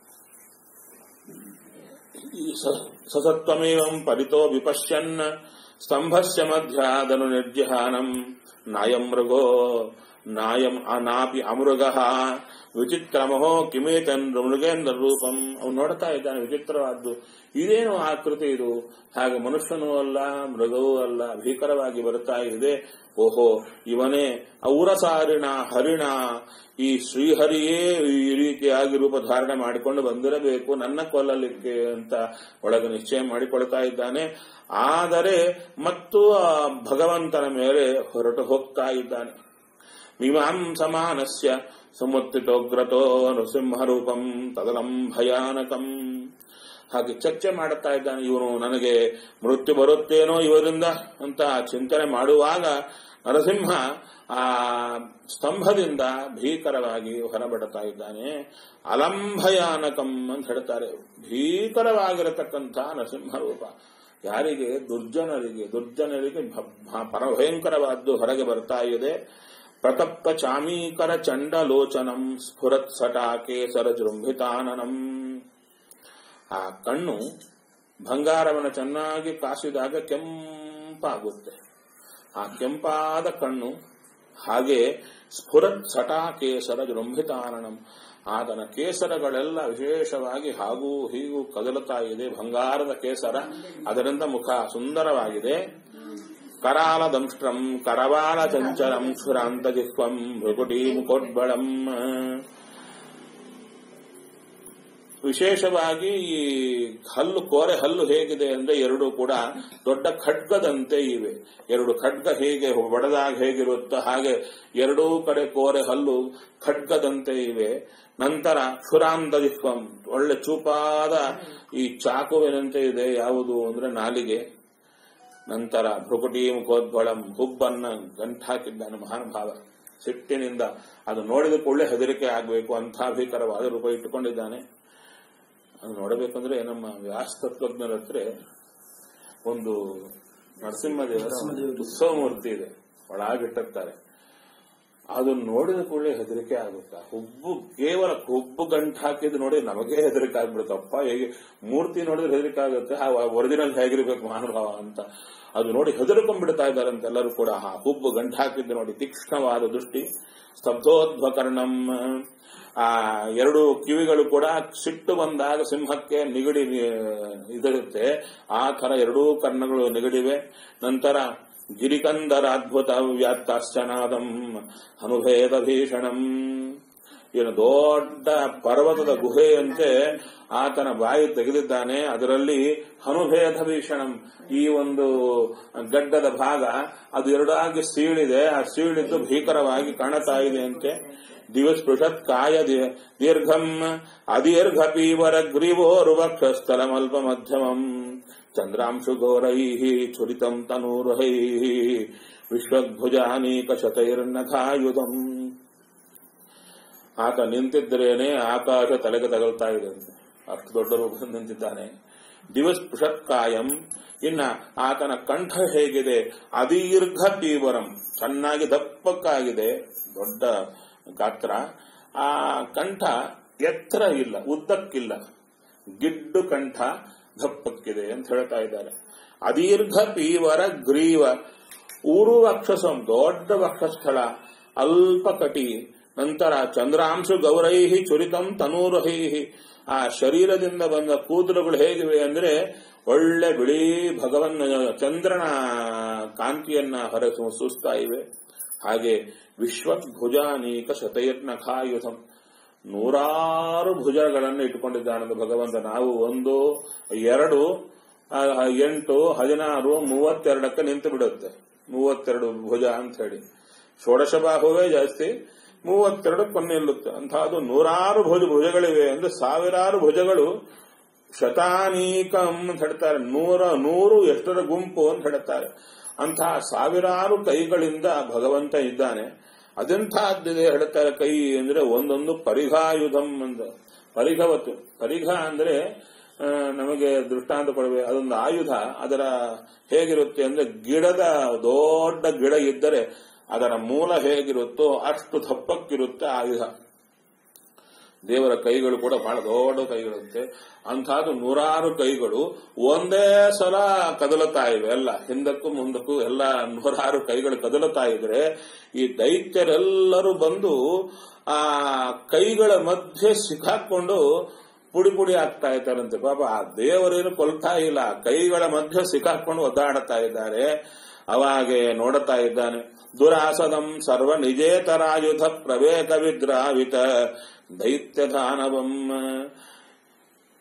S1: ಈ ಸ- ಸಸತ್ವಮೇವಂ ಪರಿತೋ ವಿಪಶ್ಯನ್ ಸ್ತಂಭಸ್ಯ ಮಧ್ಯಾದನು ನಿರ್ಜಹಾನಂ ನಾಯಂ ಮೃಗೋ ನಾಯಂ ಅನಾಪಿ ಅಮೃಗಃ ವಿಚಿತ್ರಮಹೋ ಕಿಮೇತನ್ ಮೃಗೇಂದ್ರ ರೂಪಂ ಅವನು ನೋಡ್ತಾ ಇದ್ದಾನೆ ವಿಚಿತ್ರವಾದ್ದು ಇದೇನು ಆಕೃತಿ ಇದು ಹಾಗೆ ಮನುಷ್ಯನೂ ಅಲ್ಲ ಮೃಗವೂ ಅಲ್ಲ ಭೀಕರವಾಗಿ ಬರ್ತಾ ಇದೆ ಓಹೋ ಇವನೇ ಔರಸಾರಿಣ ಹರಿಣ ಈ ಶ್ರೀಹರಿಯೇ ಈ ರೀತಿಯಾಗಿ ರೂಪ ಧಾರಣೆ ಮಾಡಿಕೊಂಡು ಬಂದಿರಬೇಕು ನನ್ನ ಕೊಲ್ಲಲಿಕ್ಕೆ ಅಂತ ಒಳಗೆ ನಿಶ್ಚಯ ಮಾಡಿಕೊಳ್ತಾ ಇದ್ದಾನೆ ಆದರೆ ಮತ್ತು ಆ ಭಗವಂತನ ಮೇಲೆ ಹೊರಟು ಹೋಗ್ತಾ ಇದ್ದಾನೆ ಮೀಮಾಂ ಸಮಾನಸ್ಯ ಸಮುತ್ತಿತೋಗ್ರತೋ ನೃಸಿಂಹರೂಪಂ ತದಲಂ ಭಯಾನಕಂ ಹಾಗೆ ಚರ್ಚೆ ಮಾಡುತ್ತಾ ಇದ್ದಾನೆ ಇವನು ನನಗೆ ಮೃತ್ಯು ಬರುತ್ತೇನೋ ಇವರಿಂದ ಅಂತ ಚಿಂತನೆ ಮಾಡುವಾಗ ನರಸಿಂಹ ಆ ಸ್ತಂಭದಿಂದ ಭೀಕರವಾಗಿ ಹೊರಬಿಡುತ್ತಾ ಇದ್ದಾನೆ ಅಲಂಭಯಾನಕಂ ಅಂತ ಹೇಳ್ತಾರೆ ಭೀಕರವಾಗಿರತಕ್ಕಂಥ ನರಸಿಂಹ ರೂಪ ಯಾರಿಗೆ ದುರ್ಜನರಿಗೆ ದುರ್ಜನರಿಗೆ ಭ- ಭ- ಪರಭಯಂಕರವಾದ್ದು ಹೊರಗೆ ಬರ್ತಾ ಇದೆ ಪ್ರತಪ್ತ ಚಾಮೀಕರ ಚಂಡಲೋಚನಂ ಸ್ಫುರತ್ ಸಟಾಕೇಸರ ಜೃಂಭಿತಾನನಂ ಆ ಕಣ್ಣು ಬಂಗಾರವನ್ನು ಚೆನ್ನಾಗಿ ಕಾಸಿದಾಗ ಕೆಂಪಾಗುತ್ತೆ ಆ ಕೆಂಪಾದ ಕಣ್ಣು ಹಾಗೆ ಸ್ಫುರತ್ ಸಟಾಕೇಸರ ಜೃಂಭಿತಾನನಂ ಆತನ ಕೇಸರಗಳೆಲ್ಲ ವಿಶೇಷವಾಗಿ ಹಾಗೂ ಹೀಗೂ ಕದಲುತ್ತಾ ಇದೆ ಬಂಗಾರದ ಕೇಸರ ಅದರಿಂದ ಮುಖ ಸುಂದರವಾಗಿದೆ ಕರಾಲ ದಂಷ್ಟ್ರಂ ಕರವಾಲ ಚಂಚಲಂ ಕ್ಷುರಾಂತ ಜಿಹ್ವಂ ಮೃಗುಟಿ ಮುಖೋಡ್ಬಳಂ ವಿಶೇಷವಾಗಿ ಈ ಹಲ್ಲು ಕೋರೆ ಹಲ್ಲು ಹೇಗಿದೆ ಅಂದ್ರೆ ಎರಡು ಕೂಡ ದೊಡ್ಡ ಖಡ್ಗದಂತೆ ಇವೆ ಎರಡು ಖಡ್ಗ ಹೇಗೆ ಒಡೆದಾಗ ಹೇಗಿರುತ್ತೋ ಹಾಗೆ ಎರಡೂ ಕಡೆ ಕೋರೆ ಹಲ್ಲು ಖಡ್ಗದಂತೆ ಇವೆ ನಂತರ ಕ್ಷುರಾಂತ ಜಿಹ್ವಂ ಒಳ್ಳೆ ಚೂಪಾದ ಈ ಚಾಕುವಿನಂತೆ ಇದೆ ಯಾವುದು ಅಂದ್ರೆ ನಾಲಿಗೆ ನಂತರ ಭ್ರುಕುಟಿ ಮುಖೋದ್ಬಳಂ ಹುಬ್ಬನ್ನ ಗಂಟಾಕಿದ್ದಾನೆ ಮಹಾನುಭಾವ ಸಿಟ್ಟಿನಿಂದ ಅದು ನೋಡಿದ ಕೂಡಲೇ ಹೆದರಿಕೆ ಆಗಬೇಕು ಅಂಥ ಭೀಕರವಾದ ರೂಪ ಇಟ್ಟುಕೊಂಡಿದ್ದಾನೆ ಅದು ನೋಡಬೇಕಂದ್ರೆ ನಮ್ಮ ವ್ಯಾಸ ತತ್ವಜ್ಞರ ಹತ್ರ ಒಂದು ನರಸಿಂಹದೇವರ ಒಂದು ಉತ್ಸವ ಮೂರ್ತಿ ಇದೆ ಒಳಗಿಟ್ಟಿರ್ತಾರೆ ಅದನ್ನ ನೋಡಿದ ಕೂಡಲೇ ಹೆದರಿಕೆ ಆಗುತ್ತಾ ಹುಬ್ಬು ಕೇವಲ ಹುಬ್ಬು ಗಂಟು ಹಾಕಿದ್ ನೋಡಿ ನಮಗೆ ಹೆದರಿಕೆ ಆಗ್ಬಿಡುತ್ತಪ್ಪ ಹೇಗೆ ಮೂರ್ತಿ ನೋಡಿದ್ರೆ ಹೆದರಿಕೆ ಆಗುತ್ತೆ ಆ ಒರಿಜಿನಲ್ ಹೇಗಿರ್ಬೇಕು ಮಹಾನುಭಾವ ಅಂತ ಅದು ನೋಡಿ ಹೆದರ್ಕೊಂಡ್ಬಿಡ್ತಾ ಇದ್ದಾರಂತೆ ಎಲ್ಲರೂ ಕೂಡ ಆ ಹುಬ್ಬು ಗಂಟು ಹಾಕಿದ್ದು ನೋಡಿ ತೀಕ್ಷ್ಣವಾದ ದೃಷ್ಟಿ ಸ್ತಬ್ಧೋದ್ಭಕರ್ಣಂ ಆ ಎರಡು ಕಿವಿಗಳು ಕೂಡ ಸಿಟ್ಟು ಬಂದಾಗ ಸಿಂಹಕ್ಕೆ ನಿಗಡಿ ಇದಿರುತ್ತೆ ಆ ತರ ಎರಡೂ ಕರ್ಣಗಳು ನಿಗಡಿವೆ ನಂತರ ಗಿರಿಕಂದರ ಅದ್ಭುತ ವ್ಯಾತ್ತಾಶ್ಚನಾದಂ ಅನುಭೇದ ಭೀಷಣಂ ಏನು ದೊಡ್ಡ ಪರ್ವತದ ಗುಹೆಯಂತೆ ಆತನ ಬಾಯಿ ತೆಗೆದಿದ್ದಾನೆ ಅದರಲ್ಲಿ ಹನುಭೇದ ಭೀಷಣಂ ಈ ಒಂದು ಗಡ್ಡದ ಭಾಗ ಅದು ಎರಡಾಗಿ ಸೀಳಿದೆ ಆ ಸೀಳಿದ್ದು ಭೀಕರವಾಗಿ ಕಾಣುತ್ತಾ ಇದೆ ಅಂತೆ ದಿವಸ್ಪೃಷತ್ ಕಾಯ ದಿ- ದೀರ್ಘಂ ಅದೀರ್ಘ ಪೀವರ ಗ್ರೀವೋರುವಕ್ಷಸ್ಥಲಮಲ್ಪ ಮಧ್ಯಮಂ ಚಂದ್ರಾಂಶು ಘೋರೈ ಚುರಿತಂ ತನೂರ್ಹೈ ವಿಶ್ವದ್ಭುಜಾನೀಕ ಶತೈರ್ನಖಾಯುಧಂ ಆತ ನಿಂತಿದ್ದರೇನೆ ಆಕಾಶ ತಲೆಗೆ ತಗಲ್ತಾ ಇದೆ ಅಂತೆ. ಅಷ್ಟು ದೊಡ್ಡ ರೂಪದಲ್ಲಿ ನಿಂತಿದ್ದಾನೆ ದಿವಸ್ ಕಾಯಂ ಇನ್ನ ಆತನ ಕಂಠ ಹೇಗಿದೆ ಅದೀರ್ಘ ತೀವರಂ ಚೆನ್ನಾಗಿ ದಪ್ಪಕ್ಕಾಗಿದೆ ದೊಡ್ಡ ಗಾತ್ರ ಆ ಕಂಠ ಎತ್ತರ ಇಲ್ಲ ಉದ್ದಕ್ಕಿಲ್ಲ ಗಿಡ್ಡು ಕಂಠ ದಪ್ಪಕ್ಕಿದೆ ಅಂತ ಹೇಳ್ತಾ ಇದ್ದಾರೆ ಅದೀರ್ಘ ಪೀವರ ಗ್ರೀವ ಊರು ವಕ್ಷಸಂ ದೊಡ್ಡ ವಕ್ಷಸ್ಥಳ ಅಲ್ಪ ಕಟಿ ನಂತರ ಚಂದ್ರಾಂಶು ಗೌರೈಹಿ ಚುರಿತಂ ತನೂರಹೈಹಿ ಆ ಶರೀರದಿಂದ ಬಂದ ಕೂದಲುಗಳು ಹೇಗಿವೆ ಅಂದ್ರೆ ಒಳ್ಳೆ ಬಿಳಿ ಭಗವನ್ ಚಂದ್ರನ ಕಾಂತಿಯನ್ನ ಹೊರ ಸೂಸ್ತಾ ಇವೆ ಹಾಗೆ ವಿಶ್ವಭುಜಾನೀಕ ಶತಯತ್ನಖಾಯುಧಂ ನೂರಾರು ಭುಜಗಳನ್ನು ಇಟ್ಟುಕೊಂಡಿದ್ದಾನಂದು ಭಗವಂತ ನಾವು ಒಂದು ಎರಡು ಆ, ಎಂಟು ಹದಿನಾರು ಮೂವತ್ತೆರಡಕ್ಕೆ ನಿಂತು ಬಿಡುತ್ತೆ ಮೂವತ್ತೆರಡು ಭುಜ ಅಂತ ಹೇಳಿ ಷೋಡಶ ಬಾಹುವೇ ಜಾಸ್ತಿ ಮೂವತ್ತೆರಡು ಕೊನೆಯಲ್ಲುತ್ತೆ ಅಂತಹದ್ದು ನೂರಾರು ಭುಜ ಭುಜಗಳಿವೆ ಅಂದ್ರೆ ಸಾವಿರಾರು ಭುಜಗಳು ಶತಾನೀಕಂ ಅಂತ ಹೇಳ್ತಾರೆ ನೂರ ನೂರು ಎಷ್ಟರ ಗುಂಪು ಅಂತ ಹೇಳ್ತಾರೆ ಅಂತಹ ಸಾವಿರಾರು ಕೈಗಳಿಂದ ಭಗವಂತ ಇದ್ದಾನೆ ಅದೆಂಥದ್ದಿದೆ ಹೇಳ್ತಾರೆ ಕೈ ಅಂದ್ರೆ ಒಂದೊಂದು ಪರಿಘಾಯುಧಂ ಅಂತ ಪರಿಘವತ್ತು ಪರಿಘ ಅಂದ್ರೆ ಆ, ನಮಗೆ ದೃಷ್ಟಾಂತ ಕೊಡಬೇಕು ಅದೊಂದು ಆಯುಧ ಅದರ ಹೇಗಿರುತ್ತೆ ಅಂದ್ರೆ ಗಿಡದ ದೊಡ್ಡ ಗಿಡ ಇದ್ದರೆ ಅದರ ಮೂಲ ಹೇಗಿರುತ್ತೋ ಅಷ್ಟು ದಪ್ಪಕ್ಕಿರುತ್ತೆ ಆಯುಧ ದೇವರ ಕೈಗಳು ಕೂಡ ಬಹಳ ದೊಡ್ಡ ಕೈಗಳಿರುತ್ತೆ ಅಂಥದ್ದು ನೂರಾರು ಕೈಗಳು ಒಂದೇ ಸಲ ಕದಲುತ್ತಾ ಇವೆ ಎಲ್ಲ ಹಿಂದಕ್ಕೂ ಮುಂದಕ್ಕೂ ಎಲ್ಲ ನೂರಾರು ಕೈಗಳು ಕದಲುತ್ತಾ ಇದ್ರೆ ಈ ದೈತ್ಯರೆಲ್ಲರೂ ಬಂದು ಆ ಕೈಗಳ ಮಧ್ಯೆ ಸಿಕ್ಕಾಕೊಂಡು ಪುಡಿ ಪುಡಿ ಆಗ್ತಾ ಇದ್ದಾರಂತೆ ಪಾಪ ಆ ದೇವರೇನು ಕೊಲ್ತಾ ಇಲ್ಲ ಕೈಗಳ ಮಧ್ಯೆ ಸಿಕ್ಕಾಕೊಂಡು ಒದ್ದಾಡುತ್ತಾ ಇದ್ದಾರೆ ಅವಾಗೆ ನೋಡುತ್ತಾ ಇದ್ದಾನೆ ದುರಾಸದಂ ಸರ್ವ ನಿಜೇತರಾಯುಧ ಪ್ರವೇಕ ವಿದ್ರಾವಿತ ದೈತ್ಯ ದಾನವಂ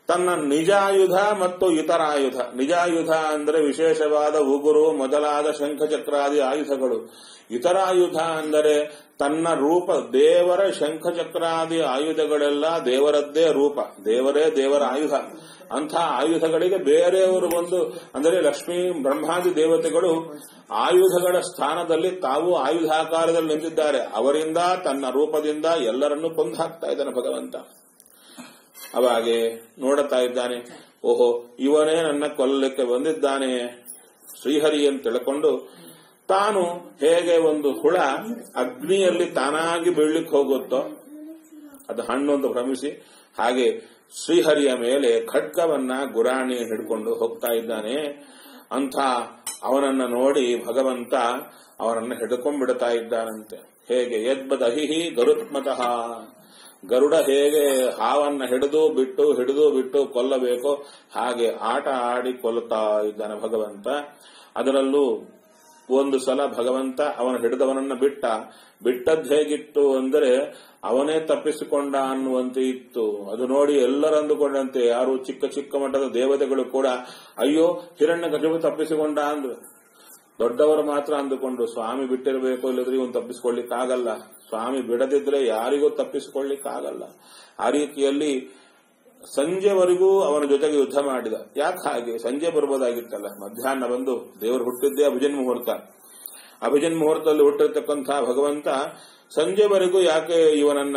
S1: ತನ್ನ ನಿಜಾಯುಧ ಮತ್ತು ಇತರ ಆಯುಧ ನಿಜಾಯುಧ ಅಂದರೆ ವಿಶೇಷವಾದ ಉಗುರು ಮೊದಲಾದ ಶಂಖಚಕ್ರಾದಿ ಆಯುಧಗಳು ಇತರ ಆಯುಧ ಅಂದರೆ ತನ್ನ ರೂಪ ದೇವರ ಶಂಖಚಕ್ರಾದಿ ಆಯುಧಗಳೆಲ್ಲ ದೇವರದ್ದೇ ರೂಪ ದೇವರೇ ದೇವರ ಆಯುಧ ಅಂಥ ಆಯುಧಗಳಿಗೆ ಬೇರೆಯವರು ಬಂದು ಅಂದರೆ ಲಕ್ಷ್ಮೀ ಬ್ರಹ್ಮಾದಿ ದೇವತೆಗಳು ಆಯುಧಗಳ ಸ್ಥಾನದಲ್ಲಿ ತಾವು ಆಯುಧಾಕಾರದಲ್ಲಿ ನಿಂತಿದ್ದಾರೆ ಅವರಿಂದ ತನ್ನ ರೂಪದಿಂದ ಎಲ್ಲರನ್ನೂ ಕೊಂದು ಹಾಕ್ತಾ ಇದ್ದಾನೆ ಭಗವಂತ ಅವಾಗೆ ನೋಡುತ್ತಾ ಇದ್ದಾನೆ ಓಹೋ ಇವನೇ ನನ್ನ ಕೊಲ್ಲಲಿಕ್ಕೆ ಬಂದಿದ್ದಾನೆ ಶ್ರೀಹರಿ ಅಂತ ತಿಳ್ಕೊಂಡು ತಾನು ಹೇಗೆ ಒಂದು ಹುಳ ಅಗ್ನಿಯಲ್ಲಿ ತಾನಾಗಿ ಬೀಳ್ಲಿಕ್ಕೆ ಹೋಗುತ್ತೋ ಅದು ಹಣ್ಣು ಅಂತ ಭ್ರಮಿಸಿ ಹಾಗೆ ಶ್ರೀಹರಿಯ ಮೇಲೆ ಖಡ್ಗವನ್ನ ಗುರಾಣಿ ಹಿಡ್ಕೊಂಡು ಹೋಗ್ತಾ ಇದ್ದಾನೆ ಅಂಥ ಅವನನ್ನ ನೋಡಿ ಭಗವಂತ ಅವನನ್ನ ಹಿಡ್ಕೊಂಡ್ಬಿಡ್ತಾ ಇದ್ದಾನಂತೆ ಹೇಗೆ ಯದ್ಬದಹಿ ಗರುತ್ಮತಃ ಗರುಡ ಹೇಗೆ ಹಾವನ್ನ ಹಿಡಿದು ಬಿಟ್ಟು ಹಿಡಿದು ಬಿಟ್ಟು ಕೊಲ್ಲಬೇಕೋ ಹಾಗೆ ಆಟ ಆಡಿ ಕೊಲ್ಲುತ್ತಾ ಇದ್ದಾನೆ ಭಗವಂತ ಅದರಲ್ಲೂ ಒಂದು ಸಲ ಭಗವಂತ ಅವನ ಹಿಡಿದವನನ್ನ ಬಿಟ್ಟ ಬಿಟ್ಟದ್ ಹೇಗಿತ್ತು ಅಂದರೆ ಅವನೇ ತಪ್ಪಿಸಿಕೊಂಡ ಅನ್ನುವಂತೆ ಇತ್ತು ಅದು ನೋಡಿ ಎಲ್ಲರೂ ಅಂದುಕೊಂಡಂತೆ ಯಾರು ಚಿಕ್ಕ ಚಿಕ್ಕ ಮಟ್ಟದ ದೇವತೆಗಳು ಕೂಡ ಅಯ್ಯೋ ಹಿರಣ್ಯ ಗಜವು ತಪ್ಪಿಸಿಕೊಂಡ ಅಂದ್ರು ದೊಡ್ಡವರು ಮಾತ್ರ ಅಂದುಕೊಂಡು ಸ್ವಾಮಿ ಬಿಟ್ಟಿರಬೇಕು ಇಲ್ಲದ್ರೆ ಇವನು ತಪ್ಪಿಸಿಕೊಳ್ಳಿಕ್ಕಾಗಲ್ಲ ಸ್ವಾಮಿ ಬಿಡದಿದ್ರೆ ಯಾರಿಗೂ ತಪ್ಪಿಸಿಕೊಳ್ಳಿಕ್ಕಾಗಲ್ಲ ಆ ರೀತಿಯಲ್ಲಿ ಸಂಜೆವರೆಗೂ ಅವನ ಜೊತೆಗೆ ಯುದ್ಧ ಮಾಡಿದ ಯಾಕೆ ಹಾಗೆ ಸಂಜೆ ಬರ್ಬೋದಾಗಿತ್ತಲ್ಲ ಮಧ್ಯಾಹ್ನ ಬಂದು ದೇವರು ಹುಟ್ಟಿದ್ದೇ ಅಭಿಜನ್ ಮುಹೂರ್ತ ಅಭಿಜನ್ ಮುಹೂರ್ತದಲ್ಲಿ ಹುಟ್ಟಿರ್ತಕ್ಕಂಥ ಭಗವಂತ ಸಂಜೆವರೆಗೂ ಯಾಕೆ ಇವನನ್ನ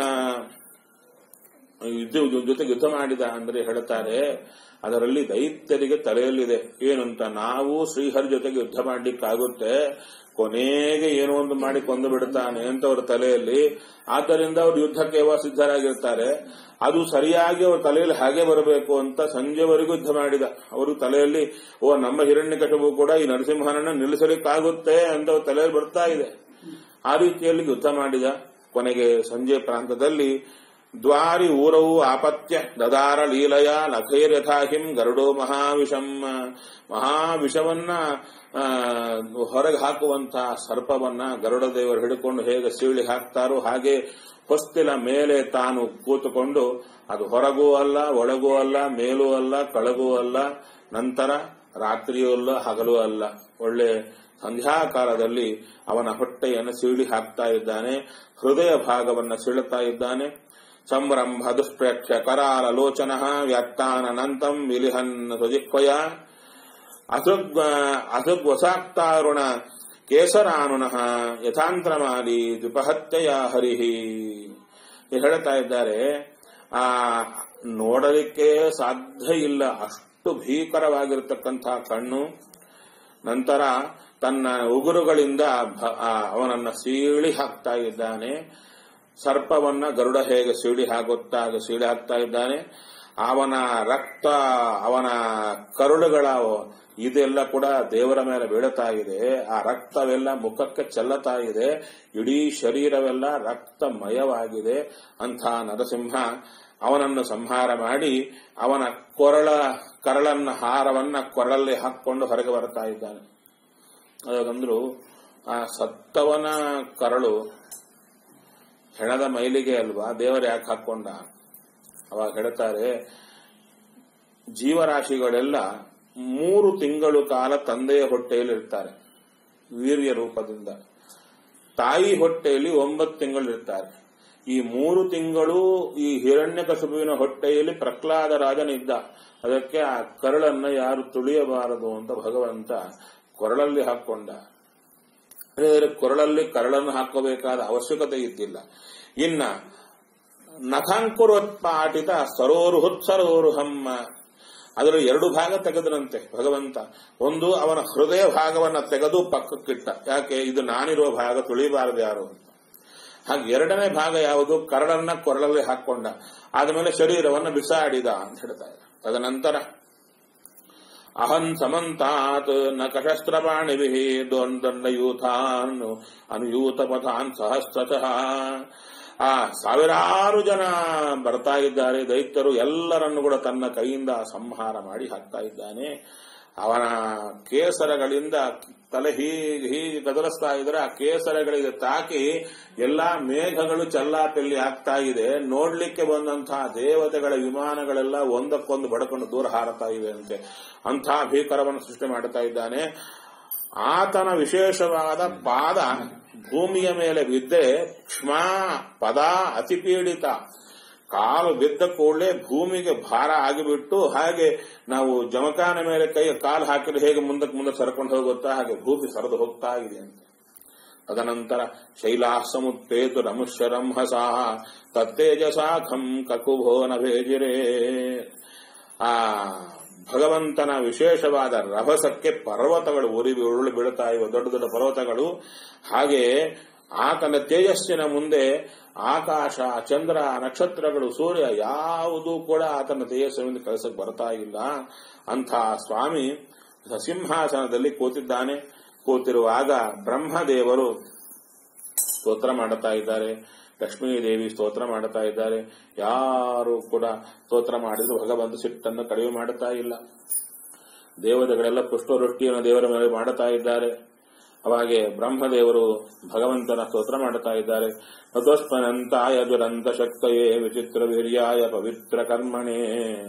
S1: ಯುದ್ಧ ಜೊತೆಗೆ ಯುದ್ಧ ಮಾಡಿದ ಅಂದ್ರೆ ಹೇಳ್ತಾರೆ ಅದರಲ್ಲಿ ದೈತ್ಯರಿಗೆ ತಲೆಯಲ್ಲಿದೆ ಏನಂತ ನಾವು ಶ್ರೀಹರಿ ಜೊತೆಗೆ ಯುದ್ಧ ಮಾಡ್ಲಿಕ್ಕಾಗುತ್ತೆ ಕೊನೆಗೆ ಏನೋ ಒಂದು ಮಾಡಿ ಕೊಂದು ಬಿಡ್ತಾನೆ ಅಂತ ಅವ್ರ ತಲೆಯಲ್ಲಿ ಆದ್ದರಿಂದ ಅವರು ಯುದ್ಧಕ್ಕೆ ಯಾವಾಗ ಸಿದ್ಧರಾಗಿರ್ತಾರೆ ಅದು ಸರಿಯಾಗಿ ಅವ್ರ ತಲೆಯಲ್ಲಿ ಹಾಗೆ ಬರಬೇಕು ಅಂತ ಸಂಜೆವರೆಗೂ ಯುದ್ಧ ಮಾಡಿದ ಅವರು ತಲೆಯಲ್ಲಿ ಓ ನಮ್ಮ ಹಿರಣ್ಯಕಟುವು ಕೂಡ ಈ ನರಸಿಂಹನನ್ನ ನಿಲ್ಲಿಸಲಿಕ್ಕಾಗುತ್ತೆ ಅಂತ ಅವ್ರ ತಲೆಯಲ್ಲಿ ಬರ್ತಾ ಇದೆ ಆ ರೀತಿಯಲ್ಲಿ ಯುದ್ಧ ಮಾಡಿದ ಕೊನೆಗೆ ಸಂಜೆ ಪ್ರಾಂತದಲ್ಲಿ ದ್ವಾರಿ ಊರವು ಆಪತ್ಯ ದದಾರ ಲೀಲಯ ನಖೈರ್ಯಥಾಹಿಂ ಗರುಡೋ ಮಹಾವಿಷಂ ಮಹಾವಿಷವನ್ನ ಹೊರಗೆ ಹಾಕುವಂತಹ ಸರ್ಪವನ್ನ ಗರುಡ ದೇವರು ಹಿಡ್ಕೊಂಡು ಹೇಗೆ ಸೀಳಿ ಹಾಕ್ತಾರೋ ಹಾಗೆ ಹೊಸ್ತಿಲ ಮೇಲೆ ತಾನು ಕೂತುಕೊಂಡು ಅದು ಹೊರಗೂ ಅಲ್ಲ ಒಳಗೂ ಅಲ್ಲ ಮೇಲೂ ಅಲ್ಲ ಕೆಳಗೂ ಅಲ್ಲ ನಂತರ ರಾತ್ರಿಯೂ ಅಲ್ಲ ಹಗಲೂ ಅಲ್ಲ ಒಳ್ಳೆ ಸಂಧ್ಯಾಕಾಲದಲ್ಲಿ ಅವನ ಹೊಟ್ಟೆಯನ್ನು ಸೀಳಿ ಹಾಕ್ತಾ ಇದ್ದಾನೆ ಹೃದಯ ಭಾಗವನ್ನ ಸೀಳುತ್ತಾ ಇದ್ದಾನೆ ಸಂರಂಭ ದುಷ್ಪ್ರೇಕ್ಷ ಕರಾಲ ಲೋಚನ ವ್ಯಾತ್ತಾನಂತಂ ವಿಲಿಹನ್ ಸುಜಿಕ್ವಯ ಅಸೃಗ್ ಅಸೃಗ್ವಸಾಕ್ತಾರುಣ ಕೇಸರಾನುನಃ ಯಥಾಂತರಮಾಲಿ ದ್ವಿಪಹತ್ಯಯ ಹರಿಹಿ ಹೇಳ್ತಾ ಇದ್ದಾರೆ ಆ ನೋಡಲಿಕ್ಕೆ ಸಾಧ್ಯ ಇಲ್ಲ ಅಷ್ಟು ಭೀಕರವಾಗಿರತಕ್ಕಂಥ ಕಣ್ಣು ನಂತರ ತನ್ನ ಉಗುರುಗಳಿಂದ ಅವನನ್ನ ಸೀಳಿ ಹಾಕ್ತಾ ಇದ್ದಾನೆ ಸರ್ಪವನ್ನ ಗರುಡ ಹೇಗೆ ಸೀಳಿ ಹಾಕುತ್ತಾ ಹಾಗೆ ಸೀಳಿ ಹಾಕ್ತಾ ಇದ್ದಾನೆ ಅವನ ರಕ್ತ ಅವನ ಕರುಳುಗಳ ಇದೆಲ್ಲ ಕೂಡ ದೇವರ ಮೇಲೆ ಬೀಳುತ್ತಾ ಇದೆ ಆ ರಕ್ತವೆಲ್ಲ ಮುಖಕ್ಕೆ ಚೆಲ್ಲತಾ ಇದೆ ಇಡೀ ಶರೀರವೆಲ್ಲ ರಕ್ತಮಯವಾಗಿದೆ ಅಂಥ ನರಸಿಂಹ ಅವನನ್ನು ಸಂಹಾರ ಮಾಡಿ ಅವನ ಕೊರಳ ಕರಳನ್ನ ಹಾರವನ್ನ ಕೊರಳಲ್ಲಿ ಹಾಕೊಂಡು ಹೊರಗೆ ಬರ್ತಾ ಇದ್ದಾನೆ ಅದಂದ್ರು ಆ ಸತ್ತವನ ಕರಳು ಹೆಣದ ಮೈಲಿಗೆ ಅಲ್ವಾ ದೇವರು ಯಾಕೆ ಹಾಕೊಂಡ ಅವಾಗ ಹೇಳ್ತಾರೆ ಜೀವರಾಶಿಗಳೆಲ್ಲ ಮೂರು ತಿಂಗಳು ಕಾಲ ತಂದೆಯ ಹೊಟ್ಟೆಯಲ್ಲಿ ಇರ್ತಾರೆ ವೀರ್ಯ ರೂಪದಿಂದ ತಾಯಿ ಹೊಟ್ಟೆಯಲ್ಲಿ ಒಂಬತ್ತು ತಿಂಗಳು ಇರ್ತಾರೆ ಈ ಮೂರು ತಿಂಗಳು ಈ ಹಿರಣ್ಯ ಕಸುಬುವಿನ ಹೊಟ್ಟೆಯಲ್ಲಿ ಪ್ರಹ್ಲಾದ ರಾಜನಿದ್ದ ಅದಕ್ಕೆ ಆ ಕರಳನ್ನ ಯಾರು ತುಳಿಯಬಾರದು ಅಂತ ಭಗವಂತ ಕೊರಳಲ್ಲಿ ಹಾಕೊಂಡ ಕೊರಳಲ್ಲಿ ಕರಳನ್ನು ಹಾಕೋಬೇಕಾದ ಅವಶ್ಯಕತೆ ಇದ್ದಿಲ್ಲ ಇನ್ನ ನಖಾಂಕುರೋತ್ಪಾಟಿತ ಸರೋರುಹುತ್ ಸರೋರುಹಮ್ಮ ಅದರ ಎರಡು ಭಾಗ ತೆಗೆದರಂತೆ ಭಗವಂತ ಒಂದು ಅವನ ಹೃದಯ ಭಾಗವನ್ನ ತೆಗೆದು ಪಕ್ಕಕ್ಕಿಟ್ಟ ಯಾಕೆ ಇದು ನಾನಿರುವ ಭಾಗ ತುಳಿಬಾರದು ಯಾರು ಅಂತ ಹಾಗೆ ಎರಡನೇ ಭಾಗ ಯಾವುದು ಕರಳನ್ನ ಕೊರಳಲ್ಲಿ ಹಾಕೊಂಡ ಆದಮೇಲೆ ಶರೀರವನ್ನು ಬಿಸಾಡಿದ ಅಂತ ಹೇಳ್ತಾರೆ ತದನಂತರ ಅಹಂ ಸಮಂತಾತ್ ನ ಕಶಸ್ತ್ರಪಾಣಿಭಿ ದ್ವಂದ್ವಯೂಥಾನ್ ಅನುಯೂತ ಪಥಾನ್ ಸಹಸ್ರತಃ ಆ ಸಾವಿರಾರು ಜನ ಬರ್ತಾ ಇದ್ದಾರೆ ದೈತ್ಯರು ಎಲ್ಲರನ್ನು ಕೂಡ ತನ್ನ ಕೈಯಿಂದ ಸಂಹಾರ ಮಾಡಿ ಹಾಕ್ತಾ ಇದ್ದಾನೆ ಅವನ ಕೇಸರಗಳಿಂದ ತಲೆ ಹೀಗೆ ಹೀಗೆ ಕದಲಿಸ್ತಾ ಇದ್ರೆ ಆ ಕೇಸರಗಳಿಗೆ ತಾಕಿ ಎಲ್ಲಾ ಮೇಘಗಳು ಚಲ್ಲಾಪಿಲ್ಲಿ ಆಗ್ತಾ ಇದೆ ನೋಡ್ಲಿಕ್ಕೆ ಬಂದಂತಹ ದೇವತೆಗಳ ವಿಮಾನಗಳೆಲ್ಲ ಒಂದಕ್ಕೊಂದು ಬಡ್ಕೊಂಡು ದೂರ ಹಾರತಾ ಇವೆ ಅಂತೆ ಅಂಥ ಭೀಕರವನ್ನು ಸೃಷ್ಟಿ ಮಾಡ್ತಾ ಇದ್ದಾನೆ ಆತನ ವಿಶೇಷವಾದ ಪಾದ ಭೂಮಿಯ ಮೇಲೆ ಬಿದ್ದೆ ಕ್ಷ್ಮಾ ಪದ ಅತಿಪೀಡಿತ ಕಾಲು ಬಿದ್ದ ಕೂಡಲೇ ಭೂಮಿಗೆ ಭಾರ ಆಗಿಬಿಟ್ಟು ಹಾಗೆ ನಾವು ಜಮಕಾನ ಮೇಲೆ ಕೈ ಕಾಲು ಹಾಕಿದ್ರೆ ಹೇಗೆ ಮುಂದಕ್ಕೆ ಮುಂದಕ್ಕೆ ಸರ್ಕೊಂಡು ಹೋಗುತ್ತಾ ಹಾಗೆ ಭೂಮಿ ಸರಿದು ಹೋಗ್ತಾ ಇದೆ ಅಂತ ತದನಂತರ ಶೈಲಾಸಮುತ್ಪೇತು ರಮುಷ್ಯರಂಹಸ ತತ್ತೇಜಸಾಖಂ ಕಕುಭೋ ನಭೇಜಿರೇ ಆ ಭಗವಂತನ ವಿಶೇಷವಾದ ರಭಸಕ್ಕೆ ಪರ್ವತಗಳು ಉರಿ ಉರುಳಿ ಬೀಳುತ್ತಾ ಇವೆ ದೊಡ್ಡ ದೊಡ್ಡ ಪರ್ವತಗಳು ಹಾಗೆ ಆತನ ತೇಜಸ್ಸಿನ ಮುಂದೆ ಆಕಾಶ ಚಂದ್ರ ನಕ್ಷತ್ರಗಳು ಸೂರ್ಯ ಯಾವುದೂ ಕೂಡ ಆತನ ತೇಜಸ್ಸಿನಿಂದ ಕೆಲಸಕ್ಕೆ ಬರ್ತಾ ಇಲ್ಲ ಅಂಥ ಸ್ವಾಮಿ ಸಿಂಹಾಸನದಲ್ಲಿ ಕೂತಿದ್ದಾನೆ ಕೂತಿರುವಾಗ ಬ್ರಹ್ಮದೇವರು ಸ್ತೋತ್ರ ಮಾಡುತ್ತಾ ಇದ್ದಾರೆ ಲಕ್ಷ್ಮೀದೇವಿ ಸ್ತೋತ್ರ ಮಾಡುತ್ತಾ ಇದ್ದಾರೆ ಯಾರು ಕೂಡ ಸ್ತೋತ್ರ ಮಾಡಿದ್ರು ಭಗವಂತ ಸಿಟ್ಟನ್ನು ಕಡಿಮೆ ಮಾಡುತ್ತಾ ಇಲ್ಲ ದೇವತೆಗಳೆಲ್ಲ ಪುಷ್ಪವೃಷ್ಟಿಯನ್ನು ದೇವರ ಮೇಲೆ ಮಾಡುತ್ತಾ ಇದ್ದಾರೆ ಅವಾಗೆ ಬ್ರಹ್ಮದೇವರು ಭಗವಂತನ ಸ್ತೋತ್ರ ಮಾಡುತ್ತಾ ಇದ್ದಾರೆ ನತೋಸ್ಮನಂತಾಯ ದುರಂತ ಶಕ್ತಯೇ ವಿಚಿತ್ರ ವೀರ್ಯಾಯ ಪವಿತ್ರ ಕರ್ಮಣೇ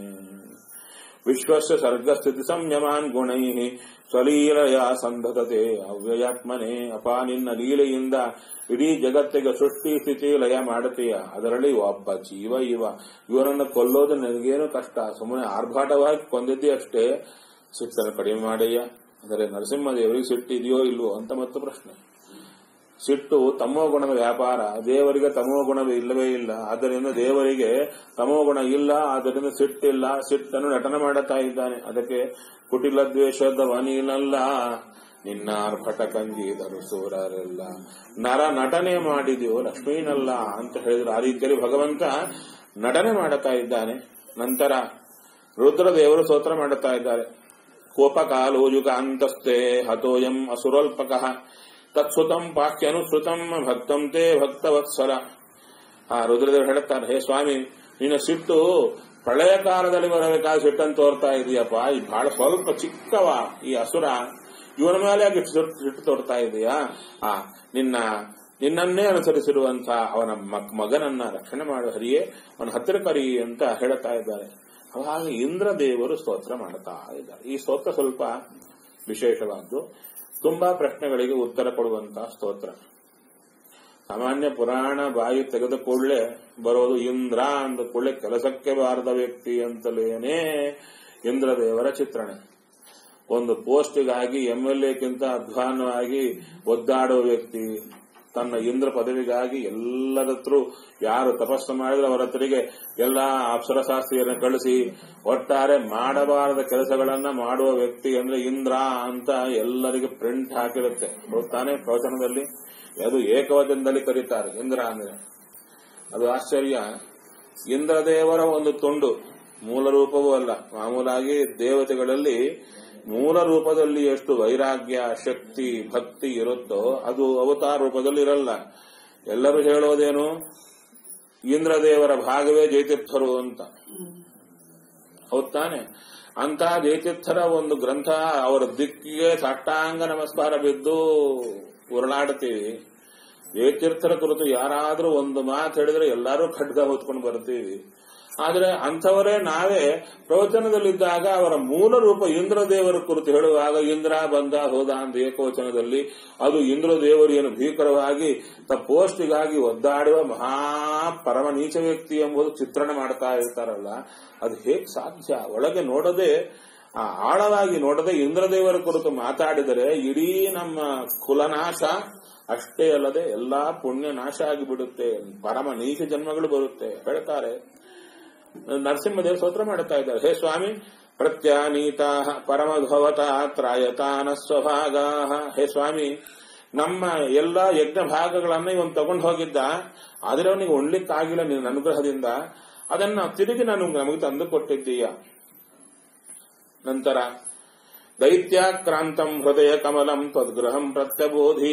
S1: ವಿಶ್ವಸ್ಯ ಸರ್ಗಸ್ಥಿತಿ ಸಂಯಮಾನ್ ಗುಣೈ ಸ್ವಲೀಲೆಯ ಸಂಧತತೆ ಅವ್ಯಯಾತ್ಮನೆ ಅಪಾ ನಿನ್ನ ಲೀಲೆಯಿಂದ ಇಡೀ ಜಗತ್ತಿಗೆ ಸೃಷ್ಟಿ ಸ್ಥಿತಿ ಲಯ ಮಾಡುತ್ತೀಯ ಅದರಲ್ಲಿ ಒಬ್ಬ ಜೀವ ಇವ ಇವನನ್ನು ಕೊಲ್ಲೋದು ನನಗೇನು ಕಷ್ಟ ಸುಮ್ಮನೆ ಆರ್ಭಾಟವಾಗಿ ಕೊಂದಿದ್ದೆ ಅಷ್ಟೇ ಸಿಟ್ಟನ್ನು ಕಡಿಮೆ ಮಾಡಯ್ಯ ಅಂದರೆ ನರಸಿಂಹದೇವರಿಗೆ ಸಿಟ್ಟಿದೆಯೋ ಇಲ್ವೋ ಅಂತ ಮತ್ತು ಪ್ರಶ್ನೆ ಸಿಟ್ಟು ತಮೋ ಗುಣದ ವ್ಯಾಪಾರ ದೇವರಿಗೆ ತಮೋ ಗುಣವೇ ಇಲ್ಲವೇ ಇಲ್ಲ ಆದ್ದರಿಂದ ದೇವರಿಗೆ ತಮೋ ಗುಣ ಇಲ್ಲ ಆದ್ದರಿಂದ ಸಿಟ್ಟಿಲ್ಲ ಸಿಟ್ಟನ್ನು ನಟನೆ ಮಾಡುತ್ತಾ ಇದ್ದಾನೆ ಅದಕ್ಕೆ ಕುಟಿಲ ದ್ವೇಷದ ವನಿಲಲ್ಲ ನಿನ್ನಾರ್ಭಟ ಕಂಜೀದರು ಸೂರರೆಲ್ಲ ನರ ನಟನೆ ಮಾಡಿದೆಯೋ ಲಕ್ಷ್ಮೀನಲ್ಲ ಅಂತ ಹೇಳಿದ್ರು ಆ ರೀತಿಯಲ್ಲಿ ಭಗವಂತ ನಟನೆ ಮಾಡುತ್ತಾ ಇದ್ದಾನೆ ನಂತರ ರುದ್ರದೇವರು ಸ್ತೋತ್ರ ಮಾಡುತ್ತಾ ಇದ್ದಾರೆ ಕೋಪಕಾಲೋ ಯುಗಾಂತಸ್ತೆ ಹತೋಯಂ ಅಸುರಲ್ಪಕಃ ತತ್ಸುತಂ ಪಾಕ್ಯನುಸೃತಂ ಭಕ್ತಂ ತೇ ಭಕ್ತವತ್ಸಲ ಆ ರುದ್ರದೇವರು ಹೇಳುತ್ತಾರೆ ಹೇ ಸ್ವಾಮಿ ನಿನ್ನ ಸಿಟ್ಟು ಪ್ರಳಯ ಕಾಲದಲ್ಲಿ ಬರಬೇಕಾದ ಸಿಟ್ಟನ್ನು ತೋರ್ತಾ ಇದೆಯಪ್ಪ ಈ ಬಹಳ ಸ್ವಲ್ಪ ಚಿಕ್ಕವ ಈ ಅಸುರ ಇವನ ಮೇಲೆ ಯಾಕೆ ಇಷ್ಟು ದೊಡ್ಡ ಸಿಟ್ಟು ತೋರ್ತಾ ಇದೆಯಾ ಆ ನಿನ್ನ ನಿನ್ನನ್ನೇ ಅನುಸರಿಸಿರುವಂತಹ ಅವನ ಮಕ್- ಮಗನನ್ನ ರಕ್ಷಣೆ ಮಾಡು ಹರಿಯೇ ಅವನ ಹತ್ತಿರ ಕರಿ ಅಂತ ಹೇಳುತ್ತಾ ಇದ್ದಾರೆ ಅವಾಗ ಇಂದ್ರದೇವರು ಸ್ತೋತ್ರ ಮಾಡುತ್ತಾ ಇದ್ದಾರೆ ಈ ಸ್ತೋತ್ರ ಸ್ವಲ್ಪ ವಿಶೇಷವಾದ್ದು ತುಂಬಾ ಪ್ರಶ್ನೆಗಳಿಗೆ ಉತ್ತರ ಕೊಡುವಂತಹ ಸ್ತೋತ್ರ ಸಾಮಾನ್ಯ ಪುರಾಣ ಬಾಯಿ ತೆಗೆದ ಕೂಡಲೇ ಬರೋದು ಇಂದ್ರ ಅಂದ ಕೂಡಲೇ ಕೆಲಸಕ್ಕೆ ಬಾರದ ವ್ಯಕ್ತಿ ಅಂತಲೇನೆ ಇಂದ್ರದೇವರ ಚಿತ್ರಣ ಒಂದು ಪೋಸ್ಟ್ಗಾಗಿ ಎಂ ಎಲ್ ಎಕ್ಕಿಂತ ಅಧ್ವಾನವಾಗಿ ಒದ್ದಾಡುವ ವ್ಯಕ್ತಿ ತನ್ನ ಇಂದ್ರ ಪದವಿಗಾಗಿ ಎಲ್ಲರತ್ರ ಯಾರು ತಪಸ್ಸು ಮಾಡಿದ್ರೆ ಅವರ ಹತ್ರಿಗೆ ಎಲ್ಲಾ ಅಪ್ಸರಶಾಸ್ತ್ರಿಯರನ್ನ ಕಳಿಸಿ ಒಟ್ಟಾರೆ ಮಾಡಬಾರದ ಕೆಲಸಗಳನ್ನ ಮಾಡುವ ವ್ಯಕ್ತಿ ಅಂದ್ರೆ ಇಂದ್ರ ಅಂತ ಎಲ್ಲರಿಗೆ ಪ್ರಿಂಟ್ ಹಾಕಿರುತ್ತೆ ಗೊತ್ತಾನೆ ಪ್ರವಚನದಲ್ಲಿ ಅದು ಏಕವಚನದಲ್ಲಿ ಕರೀತಾರೆ ಇಂದ್ರ ಅಂದ್ರೆ ಅದು ಆಶ್ಚರ್ಯ ಇಂದ್ರದೇವರ ಒಂದು ತುಂಡು ಮೂಲ ರೂಪವೂ ಅಲ್ಲ ಮಾಮೂಲಾಗಿ ದೇವತೆಗಳಲ್ಲಿ ಮೂಲ ರೂಪದಲ್ಲಿ ಎಷ್ಟು ವೈರಾಗ್ಯ ಶಕ್ತಿ ಭಕ್ತಿ ಇರುತ್ತೋ ಅದು ಅವತಾರ ರೂಪದಲ್ಲಿ ಇರಲ್ಲ ಎಲ್ಲರೂ ಹೇಳೋದೇನು ಇಂದ್ರದೇವರ ಭಾಗವೇ ಜಯತೀರ್ಥರು ಅಂತ ಹೌದ್ ತಾನೆ ಅಂತ ಜಯತೀರ್ಥರ ಒಂದು ಗ್ರಂಥ ಅವರ ದಿಕ್ಕಿಗೆ ಸಾಷ್ಟಾಂಗ ನಮಸ್ಕಾರ ಬಿದ್ದು ಉರುಳಾಡ್ತೀವಿ ಜಯತೀರ್ಥರ ಕುರಿತು ಯಾರಾದ್ರೂ ಒಂದು ಮಾತು ಹೇಳಿದ್ರೆ ಎಲ್ಲರೂ ಖಡ್ಗ ಹೊತ್ಕೊಂಡು ಬರ್ತೀವಿ ಆದ್ರೆ ಅಂಥವರೇ ನಾವೇ ಪ್ರವಚನದಲ್ಲಿದ್ದಾಗ ಅವರ ಮೂಲ ರೂಪ ಇಂದ್ರದೇವರ ಕುರಿತು ಹೇಳುವಾಗ ಇಂದ್ರ ಬಂದ ಹೋದ ಅಂತ ಏಕವಚನದಲ್ಲಿ ಅದು ಇಂದ್ರದೇವರು ಏನು ಭೀಕರವಾಗಿ ತ ಪೋಸ್ಟಿಗಾಗಿ ಒದ್ದಾಡುವ ಮಹಾ ಪರಮ ನೀಚ ವ್ಯಕ್ತಿ ಎಂಬುದು ಚಿತ್ರಣ ಮಾಡ್ತಾ ಇರ್ತಾರಲ್ಲ ಅದು ಹೇಗ್ ಸಾಧ್ಯ ಒಳಗೆ ನೋಡದೆ ಆ ಆಳವಾಗಿ ನೋಡದೆ ಇಂದ್ರದೇವರ ಕುರಿತು ಮಾತಾಡಿದರೆ ಇಡೀ ನಮ್ಮ ಕುಲನಾಶ ಅಷ್ಟೇ ಅಲ್ಲದೆ ಎಲ್ಲಾ ಪುಣ್ಯ ನಾಶ ಆಗಿಬಿಡುತ್ತೆ ಪರಮ ನೀಚ ಜನ್ಮಗಳು ಬರುತ್ತೆ ಹೇಳ್ತಾರೆ ನರಸಿಂಹದೇವ ಸ್ತೋತ್ರ ಮಾಡುತ್ತಾ ಇದ್ದಾರೆ ಹೇ ಸ್ವಾಮಿ ಪ್ರತ್ಯಾನೀತಾ ಪರಮಭವತ ತ್ರಾಯತಾನ ಸ್ವಭಾಗಾ ಹೇ ಸ್ವಾಮಿ ನಮ್ಮ ಎಲ್ಲಾ ಯಜ್ಞ ಭಾಗಗಳನ್ನ ಇವನು ತಗೊಂಡು ಹೋಗಿದ್ದ ಆದ್ರೆ ಅವನಿಗೆ ಉಣ್ಲಿಕ್ಕಾಗಿಲ್ಲ ನಿನ್ನ ಅನುಗ್ರಹದಿಂದ ಅದನ್ನ ತಿರುಗಿ ನಾನು ನಮಗೆ ತಂದು ಕೊಟ್ಟಿದ್ದೀಯ ನಂತರ ದೈತ್ಯಾಕ್ರಾಂತಂ ಹೃದಯ ಕಮಲಂ ತದ್ಗೃಹಂ ಪ್ರತ್ಯಬೋಧಿ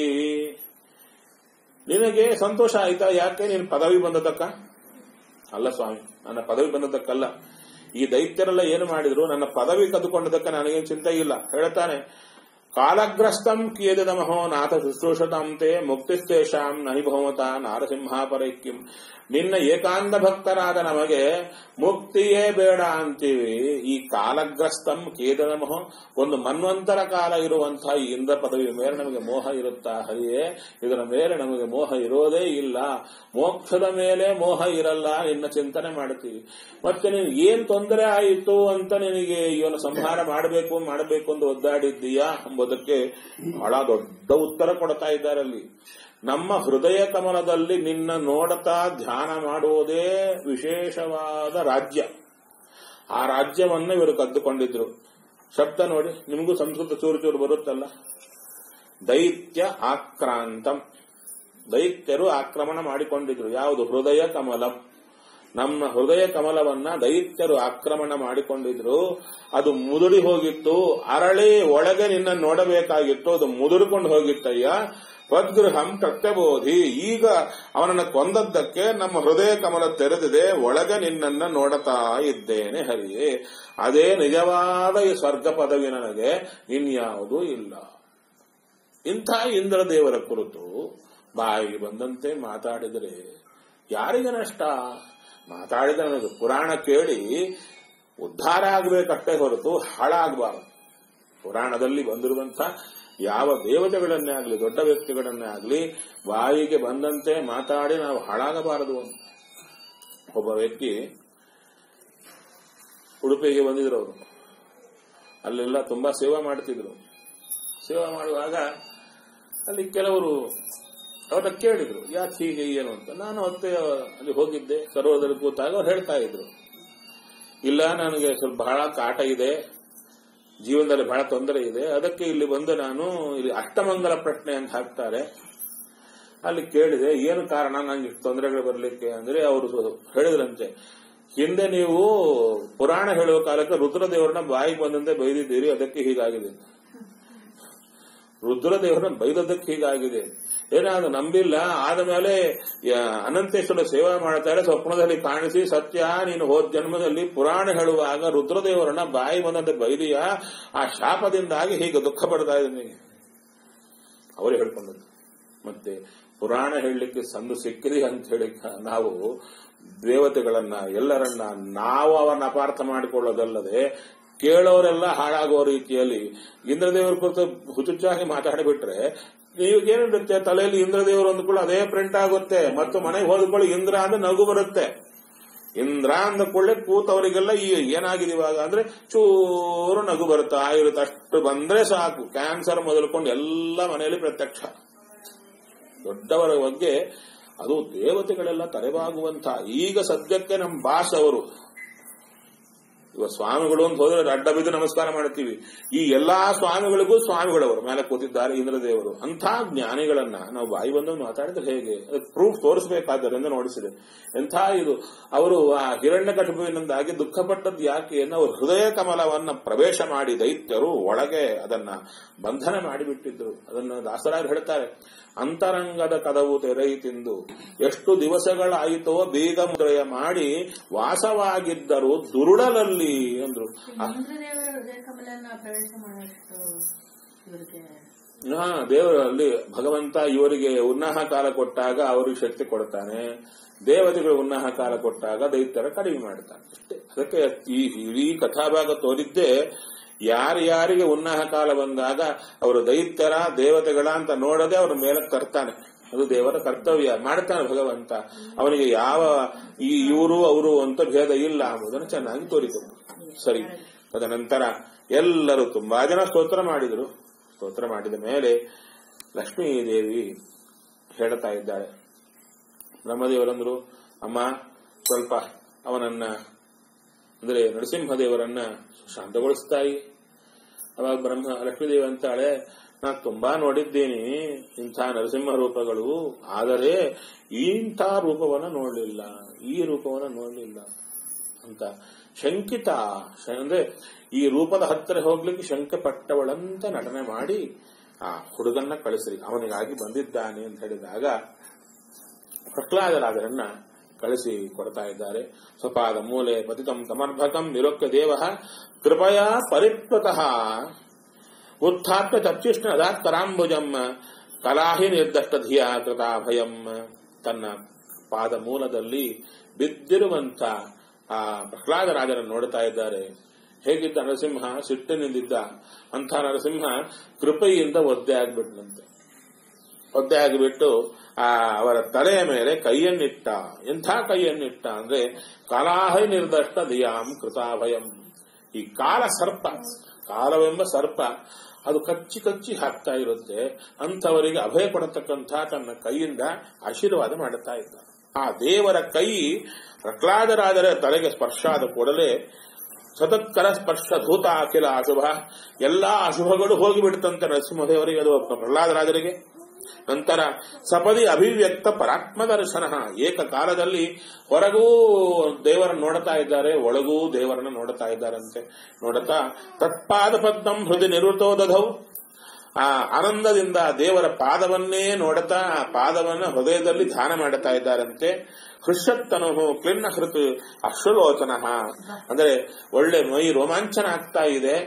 S1: ನಿನಗೆ ಸಂತೋಷ ಆಯ್ತಾ ಯಾಕೆ ನೀನು ಪದವಿ ಬಂದದಕ್ಕ ಅಲ್ಲ ಸ್ವಾಮಿ ನನ್ನ ಪದವಿ ಬಂದದಕ್ಕಲ್ಲ ಈ ದೈತ್ಯರೆಲ್ಲ ಏನು ಮಾಡಿದ್ರು ನನ್ನ ಪದವಿ ಕದ್ದುಕೊಂಡದಕ್ಕೆ ನನಗೇನು ಚಿಂತೆ ಇಲ್ಲ ಹೇಳ್ತಾನೆ ಕಾಲಗ್ರಸ್ತಂ ಕಿಯದ ಮಹೋ ನಾಥ ಶುಶ್ರೂಷತಾಂತೆ ಮುಕ್ತಿಸ್ತೇಷಾಂ ನಹಿ ಬಹುಮತ ನಾರಸಿಂಹಾಪರೈಕ್ಯಂ ನಿನ್ನ ಏಕಾಂತ ಭಕ್ತರಾದ ನಮಗೆ ಮುಕ್ತಿಯೇ ಬೇಡ ಅಂತೀವಿ ಈ ಕಾಲಗ್ರಸ್ತಂ ಕೇದನ ಮಹೋ ಒಂದು ಮನ್ವಂತರ ಕಾಲ ಇರುವಂತಹ ಈ ಇಂದ್ರ ಪದವಿಯ ಮೇಲೆ ನಮಗೆ ಮೋಹ ಇರುತ್ತಾ ಹರಿಯೇ ಇದರ ಮೇಲೆ ನಮಗೆ ಮೋಹ ಇರೋದೇ ಇಲ್ಲ ಮೋಕ್ಷದ ಮೇಲೆ ಮೋಹ ಇರಲ್ಲ ನಿನ್ನ ಚಿಂತನೆ ಮಾಡ್ತೀವಿ ಮತ್ತೆ ನೀನು ಏನ್ ತೊಂದರೆ ಆಯಿತು ಅಂತ ನಿನಗೆ ಇವನು ಸಂಹಾರ ಮಾಡಬೇಕು ಮಾಡಬೇಕು ಅಂತ ಒದ್ದಾಡಿದ್ದೀಯಾ ಎಂಬುದಕ್ಕೆ ಬಹಳ ದೊಡ್ಡ ಉತ್ತರ ಕೊಡ್ತಾ ಇದ್ದಾರೆ ಅಲ್ಲಿ ನಮ್ಮ ಹೃದಯ ಕಮಲದಲ್ಲಿ ನಿನ್ನ ನೋಡತಾ ಧ್ಯಾನ ಮಾಡುವುದೇ ವಿಶೇಷವಾದ ರಾಜ್ಯ ಆ ರಾಜ್ಯವನ್ನು ಇವರು ಕದ್ದುಕೊಂಡಿದ್ರು ಶಬ್ದ ನೋಡಿ ನಿಮಗೂ ಸಂಸ್ಕೃತ ಚೂರು ಚೂರು ಬರುತ್ತಲ್ಲ ದೈತ್ಯ ಆಕ್ರಾಂತಂ ದೈತ್ಯರು ಆಕ್ರಮಣ ಮಾಡಿಕೊಂಡಿದ್ರು ಯಾವುದು ಹೃದಯ ಕಮಲಂ ನಮ್ಮ ಹೃದಯ ಕಮಲವನ್ನ ದೈತ್ಯರು ಆಕ್ರಮಣ ಮಾಡಿಕೊಂಡಿದ್ರು ಅದು ಮುದುಡಿ ಹೋಗಿತ್ತು ಅರಳಿ ಒಳಗೆ ನಿನ್ನ ನೋಡಬೇಕಾಗಿತ್ತು ಅದು ಮುದುಡಿಕೊಂಡು ಹೋಗಿತ್ತಯ್ಯ ಪದ್ಗೃಹಂ ಪ್ರತ್ಯಬೋಧಿ ಈಗ ಅವನನ್ನು ಕೊಂದದ್ದಕ್ಕೆ ನಮ್ಮ ಹೃದಯ ಕಮಲ ತೆರೆದಿದೆ ಒಳಗೆ ನಿನ್ನನ್ನ ನೋಡತಾ ಇದ್ದೇನೆ ಹರಿಯೇ ಅದೇ ನಿಜವಾದ ಈ ಸ್ವರ್ಗ ಪದವಿ ನನಗೆ ಇನ್ಯಾವುದೂ ಇಲ್ಲ ಇಂಥ ಇಂದ್ರದೇವರ ಕುರಿತು ಬಾಯಿಗೆ ಬಂದಂತೆ ಮಾತಾಡಿದರೆ ಯಾರಿಗೆ ನಷ್ಟ ಮಾತಾಡಿದ ನನಗೆ ಪುರಾಣ ಕೇಳಿ ಉದ್ಧಾರ ಆಗಬೇಕಷ್ಟೇ ಹೊರತು ಹಾಳಾಗಬಾರದು ಪುರಾಣದಲ್ಲಿ ಬಂದಿರುವಂತ ಯಾವ ದೇವತೆಗಳನ್ನೇ ಆಗಲಿ ದೊಡ್ಡ ವ್ಯಕ್ತಿಗಳನ್ನೇ ಆಗಲಿ ಬಾಯಿಗೆ ಬಂದಂತೆ ಮಾತಾಡಿ ನಾವು ಹಾಳಾಗಬಾರದು ಅಂತ ಒಬ್ಬ ವ್ಯಕ್ತಿ ಉಡುಪಿಗೆ ಬಂದಿದ್ರು ಅವರು ಅಲ್ಲೆಲ್ಲ ತುಂಬಾ ಸೇವಾ ಮಾಡ್ತಿದ್ರು ಸೇವಾ ಮಾಡುವಾಗ ಅಲ್ಲಿ ಕೆಲವರು ಅವ್ರನ್ನ ಕೇಳಿದ್ರು ಯಾಕೆ ಹೀಗೆ ಏನು ಅಂತ ನಾನು ಹೊತ್ತೆ ಅಲ್ಲಿ ಹೋಗಿದ್ದೆ ಸರೋವರದಲ್ಲಿ ಕೂತಾಗ ಅವ್ರು ಹೇಳ್ತಾ ಇದ್ರು ಇಲ್ಲ ನನಗೆ ಸ್ವಲ್ಪ ಬಹಳ ಕಾಟ ಇದೆ ಜೀವನದಲ್ಲಿ ಬಹಳ ತೊಂದರೆ ಇದೆ ಅದಕ್ಕೆ ಇಲ್ಲಿ ಬಂದು ನಾನು ಇಲ್ಲಿ ಅಷ್ಟಮಂಗಲ ಪ್ರಶ್ನೆ ಅಂತ ಹಾಕ್ತಾರೆ ಅಲ್ಲಿ ಕೇಳಿದೆ ಏನು ಕಾರಣ ನಂಗೆ ಇಷ್ಟು ತೊಂದರೆಗಳು ಬರಲಿಕ್ಕೆ ಅಂದ್ರೆ ಅವರು ಹೇಳಿದ್ರಂತೆ ಹಿಂದೆ ನೀವು ಪುರಾಣ ಹೇಳುವ ಕಾಲಕ್ಕೆ ರುದ್ರದೇವರನ್ನ ಬಾಯಿಗೆ ಬಂದಂತೆ ಬೈದಿದ್ದೀರಿ ಅದಕ್ಕೆ ಹೀಗಾಗಿದೆ ರುದ್ರದೇವರನ್ನ ಬೈದದ್ದಕ್ಕೆ ಹೀಗಾಗಿದೆ ಏನಾದ್ರು ನಂಬಿಲ್ಲ ಆದ ಮೇಲೆ ಅನಂತೇಶ್ವರ ಸೇವೆ ಮಾಡ್ತಾರೆ ಸ್ವಪ್ನದಲ್ಲಿ ಕಾಣಿಸಿ ಸತ್ಯ ನೀನು ಹೋದ ಜನ್ಮದಲ್ಲಿ ಪುರಾಣ ಹೇಳುವಾಗ ರುದ್ರದೇವರನ್ನ ಬಾಯಿ ಬಂದಂತೆ ಬೈದಿಯ ಆ ಶಾಪದಿಂದಾಗಿ ಹೀಗೆ ದುಃಖ ಪಡ್ತಾ ಇದ್ದೀನಿ ಅವರು ಹೇಳ್ಕೊಂಡದ್ದು ಮತ್ತೆ ಪುರಾಣ ಹೇಳಲಿಕ್ಕೆ ಸಂದು ಸಿಕ್ಕಿರಿ ಅಂತ ಹೇಳಿ ನಾವು ದೇವತೆಗಳನ್ನ ಎಲ್ಲರನ್ನ ನಾವು ಅವನ್ನ ಅಪಾರ್ಥ ಮಾಡಿಕೊಳ್ಳೋದಲ್ಲದೆ ಕೇಳೋರೆಲ್ಲ ಹಾಳಾಗುವ ರೀತಿಯಲ್ಲಿ ಇಂದ್ರದೇವರ ಕುರಿತು ಹುಚ್ಚುಚ್ಚಾಗಿ ಮಾತಾಡಿಬಿಟ್ರೆ ನೀವೇನಿರುತ್ತೆ ತಲೆಯಲ್ಲಿ ಇಂದ್ರದೇವರು ಅಂದ್ಕೊಳ್ಳಿ ಅದೇ ಪ್ರಿಂಟ್ ಆಗುತ್ತೆ ಮತ್ತು ಮನೆಗೆ ಹೋದ್ಕೊಳ್ಳಿ ಇಂದ್ರ ಅಂದ್ರೆ ನಗು ಬರುತ್ತೆ ಇಂದ್ರ ಅಂದ ಕೂಡಲೇ ಕೂತವರಿಗೆಲ್ಲ ಈ ಏನಾಗಿದೆ ಇವಾಗ ಅಂದ್ರೆ ಚೂರು ನಗು ಬರುತ್ತಾ ಇರುತ್ತೆ ಅಷ್ಟು ಬಂದ್ರೆ ಸಾಕು ಕ್ಯಾನ್ಸರ್ ಮೊದಲುಕೊಂಡು ಎಲ್ಲ ಮನೆಯಲ್ಲಿ ಪ್ರತ್ಯಕ್ಷ ದೊಡ್ಡವರ ಬಗ್ಗೆ ಅದು ದೇವತೆಗಳೆಲ್ಲ ತಲೆಬಾಗುವಂತ ಈಗ ಸದ್ಯಕ್ಕೆ ನಮ್ಮ ಬಾಸ್ ಅವರು ಇವಾಗ ಸ್ವಾಮಿಗಳು ಅಂತ ಹೋದ್ರೆ ಅಡ್ಡ ಬಿದ್ದು ನಮಸ್ಕಾರ ಮಾಡ್ತೀವಿ ಈ ಎಲ್ಲಾ ಸ್ವಾಮಿಗಳಿಗೂ ಸ್ವಾಮಿಗಳವರು ಮೇಲೆ ಕೂತಿದ್ದಾರೆ ಇಂದ್ರದೇವರು ಅಂಥ ಜ್ಞಾನಿಗಳನ್ನ ನಾವು ಬಾಯಿ ಬಂದು ಮಾತಾಡಿದ್ರೆ ಹೇಗೆ ಪ್ರೂಫ್ ತೋರಿಸಬೇಕಾದ್ದರಿಂದ ನೋಡಿಸಿದೆ ಎಂಥ ಇದು ಅವರು ಆ ಹಿರಣ್ಯ ಕಟುಬಿನಿಂದಾಗಿ ದುಃಖಪಟ್ಟದ್ದು ಯಾಕೆ ಅವರು ಹೃದಯ ಕಮಲವನ್ನ ಪ್ರವೇಶ ಮಾಡಿ ದೈತ್ಯರು ಒಳಗೆ ಅದನ್ನ ಬಂಧನ ಮಾಡಿಬಿಟ್ಟಿದ್ರು ಅದನ್ನ ದಾಸರಾರು ಹೇಳ್ತಾರೆ ಅಂತರಂಗದ ಕದವು ತೆರೆಯಿತಿಂದು ಎಷ್ಟು ದಿವಸಗಳಾಯಿತೋ ಬೀಗ ಮುದ್ರೆಯ ಮಾಡಿ ವಾಸವಾಗಿದ್ದರು ದುರುಳಲಲ್ಲಿ ಅಂದ್ರು
S2: ಇಂದ್ರದೇವರ ಹೃದಯ ಕಮಲನ್ನ ಪ್ರವೇಶ ಮಾಡಷ್ಟು ಇವರಿಗೆ
S1: ಹಾ ದೇವರಲ್ಲಿ ಭಗವಂತ ಇವರಿಗೆ ಉನ್ನಾಹ ಕಾಲ ಕೊಟ್ಟಾಗ ಅವರಿಗೆ ಶಕ್ತಿ ಕೊಡ್ತಾನೆ ದೇವತೆಗಳು ಉನ್ನಾಹ ಕಾಲ ಕೊಟ್ಟಾಗ ದೈತ್ಯರ ಕಡಿಮೆ ಮಾಡ್ತಾನೆ ಅಷ್ಟೇ ಅದಕ್ಕೆ ಈ ಇಡೀ ಕಥಾಭಾಗ ತೋರಿದ್ದೇ ಯಾರ್ಯಾರಿಗೆ ಉನ್ನಾಹ ಕಾಲ ಬಂದಾಗ ಅವರು ದೈತ್ಯರ ದೇವತೆಗಳ ಅಂತ ನೋಡದೆ ಅವ್ರ ಮೇಲೆ ತರ್ತಾನೆ ಅದು ದೇವರ ಕರ್ತವ್ಯ ಮಾಡ್ತಾನೆ ಭಗವಂತ ಅವನಿಗೆ ಯಾವ ಈ ಇವರು ಅವರು ಅಂತ ಭೇದ ಇಲ್ಲ ಎಂಬುದನ್ನು ಚೆನ್ನಾಗಿ ತೋರಿಸಿದರು ಸರಿ ತದನಂತರ ಎಲ್ಲರೂ ತುಂಬಾ ಜನ ಸ್ತೋತ್ರ ಮಾಡಿದರು ಸ್ತೋತ್ರ ಮಾಡಿದ ಮೇಲೆ ಲಕ್ಷ್ಮೀದೇವಿ ಹೇಳ್ತಾ ಇದ್ದಾಳೆ ಬ್ರಹ್ಮದೇವರಂದ್ರು ಅಮ್ಮ ಸ್ವಲ್ಪ ಅವನನ್ನ ಅಂದ್ರೆ ನರಸಿಂಹದೇವರನ್ನ ಶಾಂತಗೊಳಿಸ್ತಾಯಿ ಅವಾಗ ಬ್ರಹ್ಮ ಲಕ್ಷ್ಮೀದೇವಿ ಅಂತಾಳೆ ನಾನು ತುಂಬಾ ನೋಡಿದ್ದೀನಿ ಇಂಥ ನರಸಿಂಹ ರೂಪಗಳು ಆದರೆ ಇಂಥ ರೂಪವನ್ನ ನೋಡಲಿಲ್ಲ ಈ ರೂಪವನ್ನ ನೋಡಲಿಲ್ಲ ಅಂತ ಶಂಕಿತ ಶ- ಅಂದ್ರೆ ಈ ರೂಪದ ಹತ್ತಿರ ಹೋಗ್ಲಿಕ್ಕೆ ಶಂಕೆ ಪಟ್ಟವಳಂತ ನಟನೆ ಮಾಡಿ ಆ ಹುಡುಗನ್ನ ಕಳಿಸ್ರಿ ಅವನಿಗಾಗಿ ಬಂದಿದ್ದಾನೆ ಅಂತ ಹೇಳಿದಾಗ ಪ್ರಹ್ಲಾದರಾಜರನ್ನ ಕಳಿಸಿ ಕೊಡ್ತಾ ಇದ್ದಾರೆ ಸ್ವಪಾದ ಮೂಲೆ ಪತಿತಂ ಸಮರ್ಭಕಂ ನಿರೋಕ್ಯ ದೇವ ಕೃಪಯಾ ಪರಿಪ್ಲುತಃ ಉತ್ಥಾಪ್ಯ ತಪ್ಚಿಷ್ಣ ಕರಾಂಬುಜಂ ಕಲಾಹಿ ನಿರ್ದಷ್ಟ ಧಿಯ ಕೃತಾಭಯಂ ತನ್ನ ಪಾದ ಮೂಲದಲ್ಲಿ ಬಿದ್ದಿರುವಂತ ಆ ಪ್ರಹ್ಲಾದರಾಜರನ್ನು ನೋಡ್ತಾ ಇದ್ದಾರೆ ಹೇಗಿದ್ದ ನರಸಿಂಹ ಸಿಟ್ಟಿನಿಂದಿದ್ದ ಅಂಥ ನರಸಿಂಹ ಕೃಪೆಯಿಂದ ಒದ್ದೆ ಆಗ್ಬಿಟ್ನಂತೆ ಒದ್ದೆ ಆಗಿಬಿಟ್ಟು ಆ ಅವರ ತಲೆಯ ಮೇಲೆ ಕೈಯನ್ನಿಟ್ಟ ಎಂಥ ಕೈಯನ್ನಿಟ್ಟ ಅಂದ್ರೆ ಕಾಲಾಹಿ ನಿರ್ದಷ್ಟ ದಿಯಾಂ ಕೃತಾಭಯಂ ಈ ಕಾಲ ಸರ್ಪ ಕಾಲವೆಂಬ ಸರ್ಪ ಅದು ಕಚ್ಚಿ ಕಚ್ಚಿ ಹಾಕ್ತಾ ಇರುತ್ತೆ ಅಂಥವರಿಗೆ ಅಭಯ ಕೊಡತಕ್ಕಂಥ ತನ್ನ ಕೈಯಿಂದ ಆಶೀರ್ವಾದ ಮಾಡುತ್ತಾ ಇದ್ದ ಆ ದೇವರ ಕೈ ಪ್ರಹ್ಲಾದರಾಜರ ತಲೆಗೆ ಸ್ಪರ್ಶ ಆದ ಕೂಡಲೇ ಸತತ್ಕರ ಸ್ಪರ್ಶ ಧೂತ ಅಖಿಲ ಅಶುಭ ಎಲ್ಲಾ ಅಶುಭಗಳು ಹೋಗಿಬಿಡುತ್ತಂತೆ ನರಸಿಂಹದೇವರಿಗೆ ಅದು ಪ್ರಹ್ಲಾದರಾಜರಿಗೆ ನಂತರ ಸಪದಿ ಅಭಿವ್ಯಕ್ತ ಪರಾತ್ಮ ದರ್ಶನ ಏಕಕಾಲದಲ್ಲಿ ಹೊರಗೂ ದೇವರನ್ನು ನೋಡ್ತಾ ಇದ್ದಾರೆ ಒಳಗೂ ದೇವರನ್ನು ನೋಡ್ತಾ ಇದ್ದಾರಂತೆ ನೋಡುತ್ತಾ ತತ್ಪಾದ ಪದ್ಮಂ ಹೃದಯ ನಿವೃತ್ತೋದಧೌ ಆ ಆನಂದದಿಂದ ದೇವರ ಪಾದವನ್ನೇ ನೋಡುತ್ತಾ ಆ ಪಾದವನ್ನ ಹೃದಯದಲ್ಲಿ ಧ್ಯಾನ ಮಾಡುತ್ತಾ ಇದ್ದಾರಂತೆ ಹೃಷತ್ತನು ಕ್ಲಿನ್ನ ಹೃತ್ ಅಶ್ರುಲೋಚನ ಅಂದ್ರೆ ಒಳ್ಳೆ ಮೈ ರೋಮಾಂಚನ ಆಗ್ತಾ ಇದೆ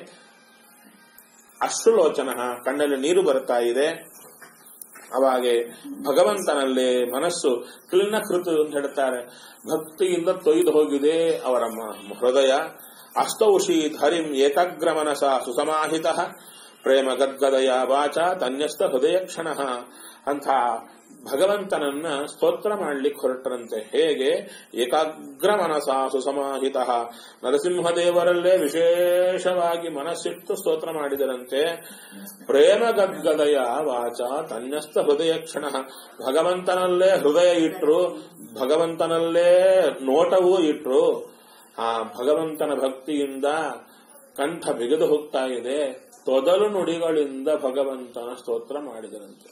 S1: ಅಶ್ರುಲೋಚನ ಕಣ್ಣಲ್ಲಿ ನೀರು ಬರ್ತಾ ಇದೆ ಅವಾಗೆ ಭಗವಂತನಲ್ಲೇ ಮನಸ್ಸು ಕ್ಲಿನ್ನಕೃತ ಅಂತ ಹೇಳ್ತಾರೆ ಭಕ್ತಿಯಿಂದ ತೊಯ್ದು ಹೋಗಿದೆ ಅವರ ಮ- ಹೃದಯ ಅಸ್ತೌಷಿ ಧರಿಂ ಏಕಾಗ್ರ ಮನಸ ಸುಸಮಾಹಿತ ಪ್ರೇಮ ಗದ್ಗದಯ ವಾಚ ತನ್ಯಸ್ತ ಹೃದಯ ಕ್ಷಣ ಅಂತ ಭಗವಂತನನ್ನ ಸ್ತೋತ್ರ ಮಾಡ್ಲಿಕ್ಕೆ ಹೊರಟರಂತೆ ಹೇಗೆ ಏಕಾಗ್ರ ಮನಸ ಸುಸಮಾಹಿತ ನರಸಿಂಹದೇವರಲ್ಲೇ ವಿಶೇಷವಾಗಿ ಮನಸ್ಸಿಟ್ಟು ಸ್ತೋತ್ರ ಮಾಡಿದರಂತೆ ಪ್ರೇಮ ಗದ್ಗದಯ ವಾಚ ತನ್ಯಸ್ತ ಹೃದಯ ಕ್ಷಣ ಭಗವಂತನಲ್ಲೇ ಹೃದಯ ಇಟ್ರು ಭಗವಂತನಲ್ಲೇ ನೋಟವೂ ಇಟ್ರು ಆ ಭಗವಂತನ ಭಕ್ತಿಯಿಂದ ಕಂಠ ಬಿಗಿದು ಹೋಗ್ತಾ ಇದೆ ತೊದಲು ನುಡಿಗಳಿಂದ ಭಗವಂತನ ಸ್ತೋತ್ರ ಮಾಡಿದರಂತೆ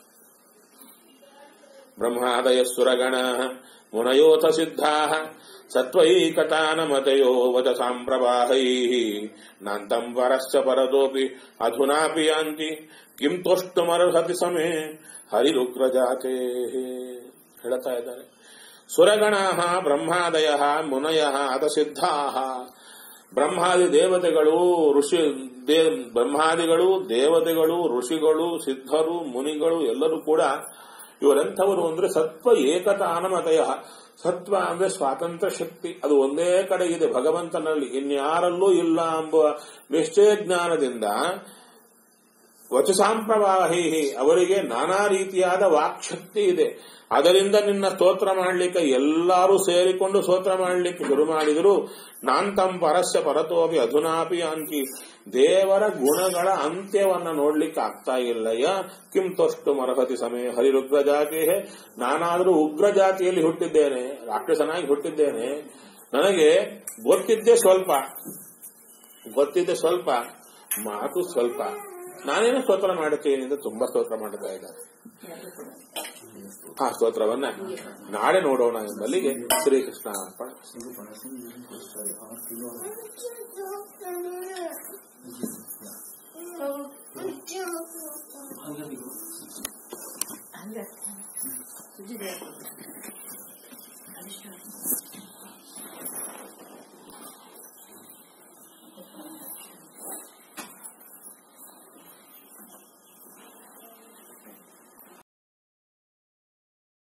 S1: ಬ್ರಹ್ಮಾದಯ ಸುರಗಣ ಮುನಯೋಥ ಸಿದ್ಧಾ ಸತ್ವೈಕತಾನ ಮತಯೋ ವಚಸಾಂ ಪ್ರವಾಹೈ ನಾಂತಂ ಪರಶ್ಚ ಪರದೋಪಿ ಅಧುನಾಪಿ ಯಾಂತಿ ಕಿಂ ತೋಷ್ಟುಮರ್ಹತಿ ಸಮೇ ಹರಿರುಗ್ರಜಾತೆ ಹೇಳ್ತಾ ಇದ್ದಾರೆ ಸುರಗಣ ಬ್ರಹ್ಮಾದಯ ಮುನಯ ಅಥ ಸಿದ್ಧಾ ಬ್ರಹ್ಮಾದಿ ದೇವತೆಗಳು ಋಷಿ ದೇ ಬ್ರಹ್ಮಾದಿಗಳು ದೇವತೆಗಳು ಋಷಿಗಳು ಸಿದ್ಧರು ಮುನಿಗಳು ಎಲ್ಲರೂ ಕೂಡ ಇವರೆಂಥವರು ಅಂದ್ರೆ ಸತ್ವ ಏಕತಾನಮತಯ ಸತ್ವ ಅಂದ್ರೆ ಸ್ವಾತಂತ್ರ್ಯ ಶಕ್ತಿ ಅದು ಒಂದೇ ಕಡೆ ಇದೆ ಭಗವಂತನಲ್ಲಿ ಇನ್ಯಾರಲ್ಲೂ ಇಲ್ಲ ಎಂಬುವ ನಿಶ್ಚಯ ಜ್ಞಾನದಿಂದ ವಚಸಾಂಪ್ರವಾಹಿ ಅವರಿಗೆ ನಾನಾ ರೀತಿಯಾದ ವಾಕ್ಶಕ್ತಿ ಇದೆ ಅದರಿಂದ ನಿನ್ನ ಸ್ತೋತ್ರ ಮಾಡಲಿಕ್ಕೆ ಎಲ್ಲರೂ ಸೇರಿಕೊಂಡು ಸ್ತೋತ್ರ ಮಾಡಲಿಕ್ಕೆ ಶುರು ಮಾಡಿದ್ರು ನಾಂತಂ ಪರಸ್ಯ ಪರತೋಪಿ ಅಧುನಾಪಿ ಅಂಕಿ ದೇವರ ಗುಣಗಳ ಅಂತ್ಯವನ್ನ ನೋಡ್ಲಿಕ್ಕೆ ಆಗ್ತಾ ಇಲ್ಲಯ್ಯ ಕಿಂ ತೊಷ್ಟು ಮರಹತಿ ಸಮಯ ಹರಿರುಗ್ರ ಜಾತಿ ನಾನಾದರೂ ಉಗ್ರ ಜಾತಿಯಲ್ಲಿ ಹುಟ್ಟಿದ್ದೇನೆ ರಾಕ್ಷಸನಾಗಿ ಹುಟ್ಟಿದ್ದೇನೆ ನನಗೆ ಗೊತ್ತಿದ್ದೇ ಸ್ವಲ್ಪ ಗೊತ್ತಿದ್ದೆ ಸ್ವಲ್ಪ ಮಾತು ಸ್ವಲ್ಪ ನಾನೇನು ಸ್ತೋತ್ರ ಮಾಡುತ್ತೇನೆ ಎಂದು ತುಂಬಾ ಸ್ತೋತ್ರ ಮಾಡುತ್ತಾ ಇದ್ದಾರೆ ಆ ಸ್ತೋತ್ರವನ್ನ ನಾಳೆ ನೋಡೋಣ ಎಂಬಲ್ಲಿಗೆ ಶ್ರೀಕೃಷ್ಣ ಅರ್ಪಣೆ
S2: ಹಂಗೆ ಸುಜಿದೆ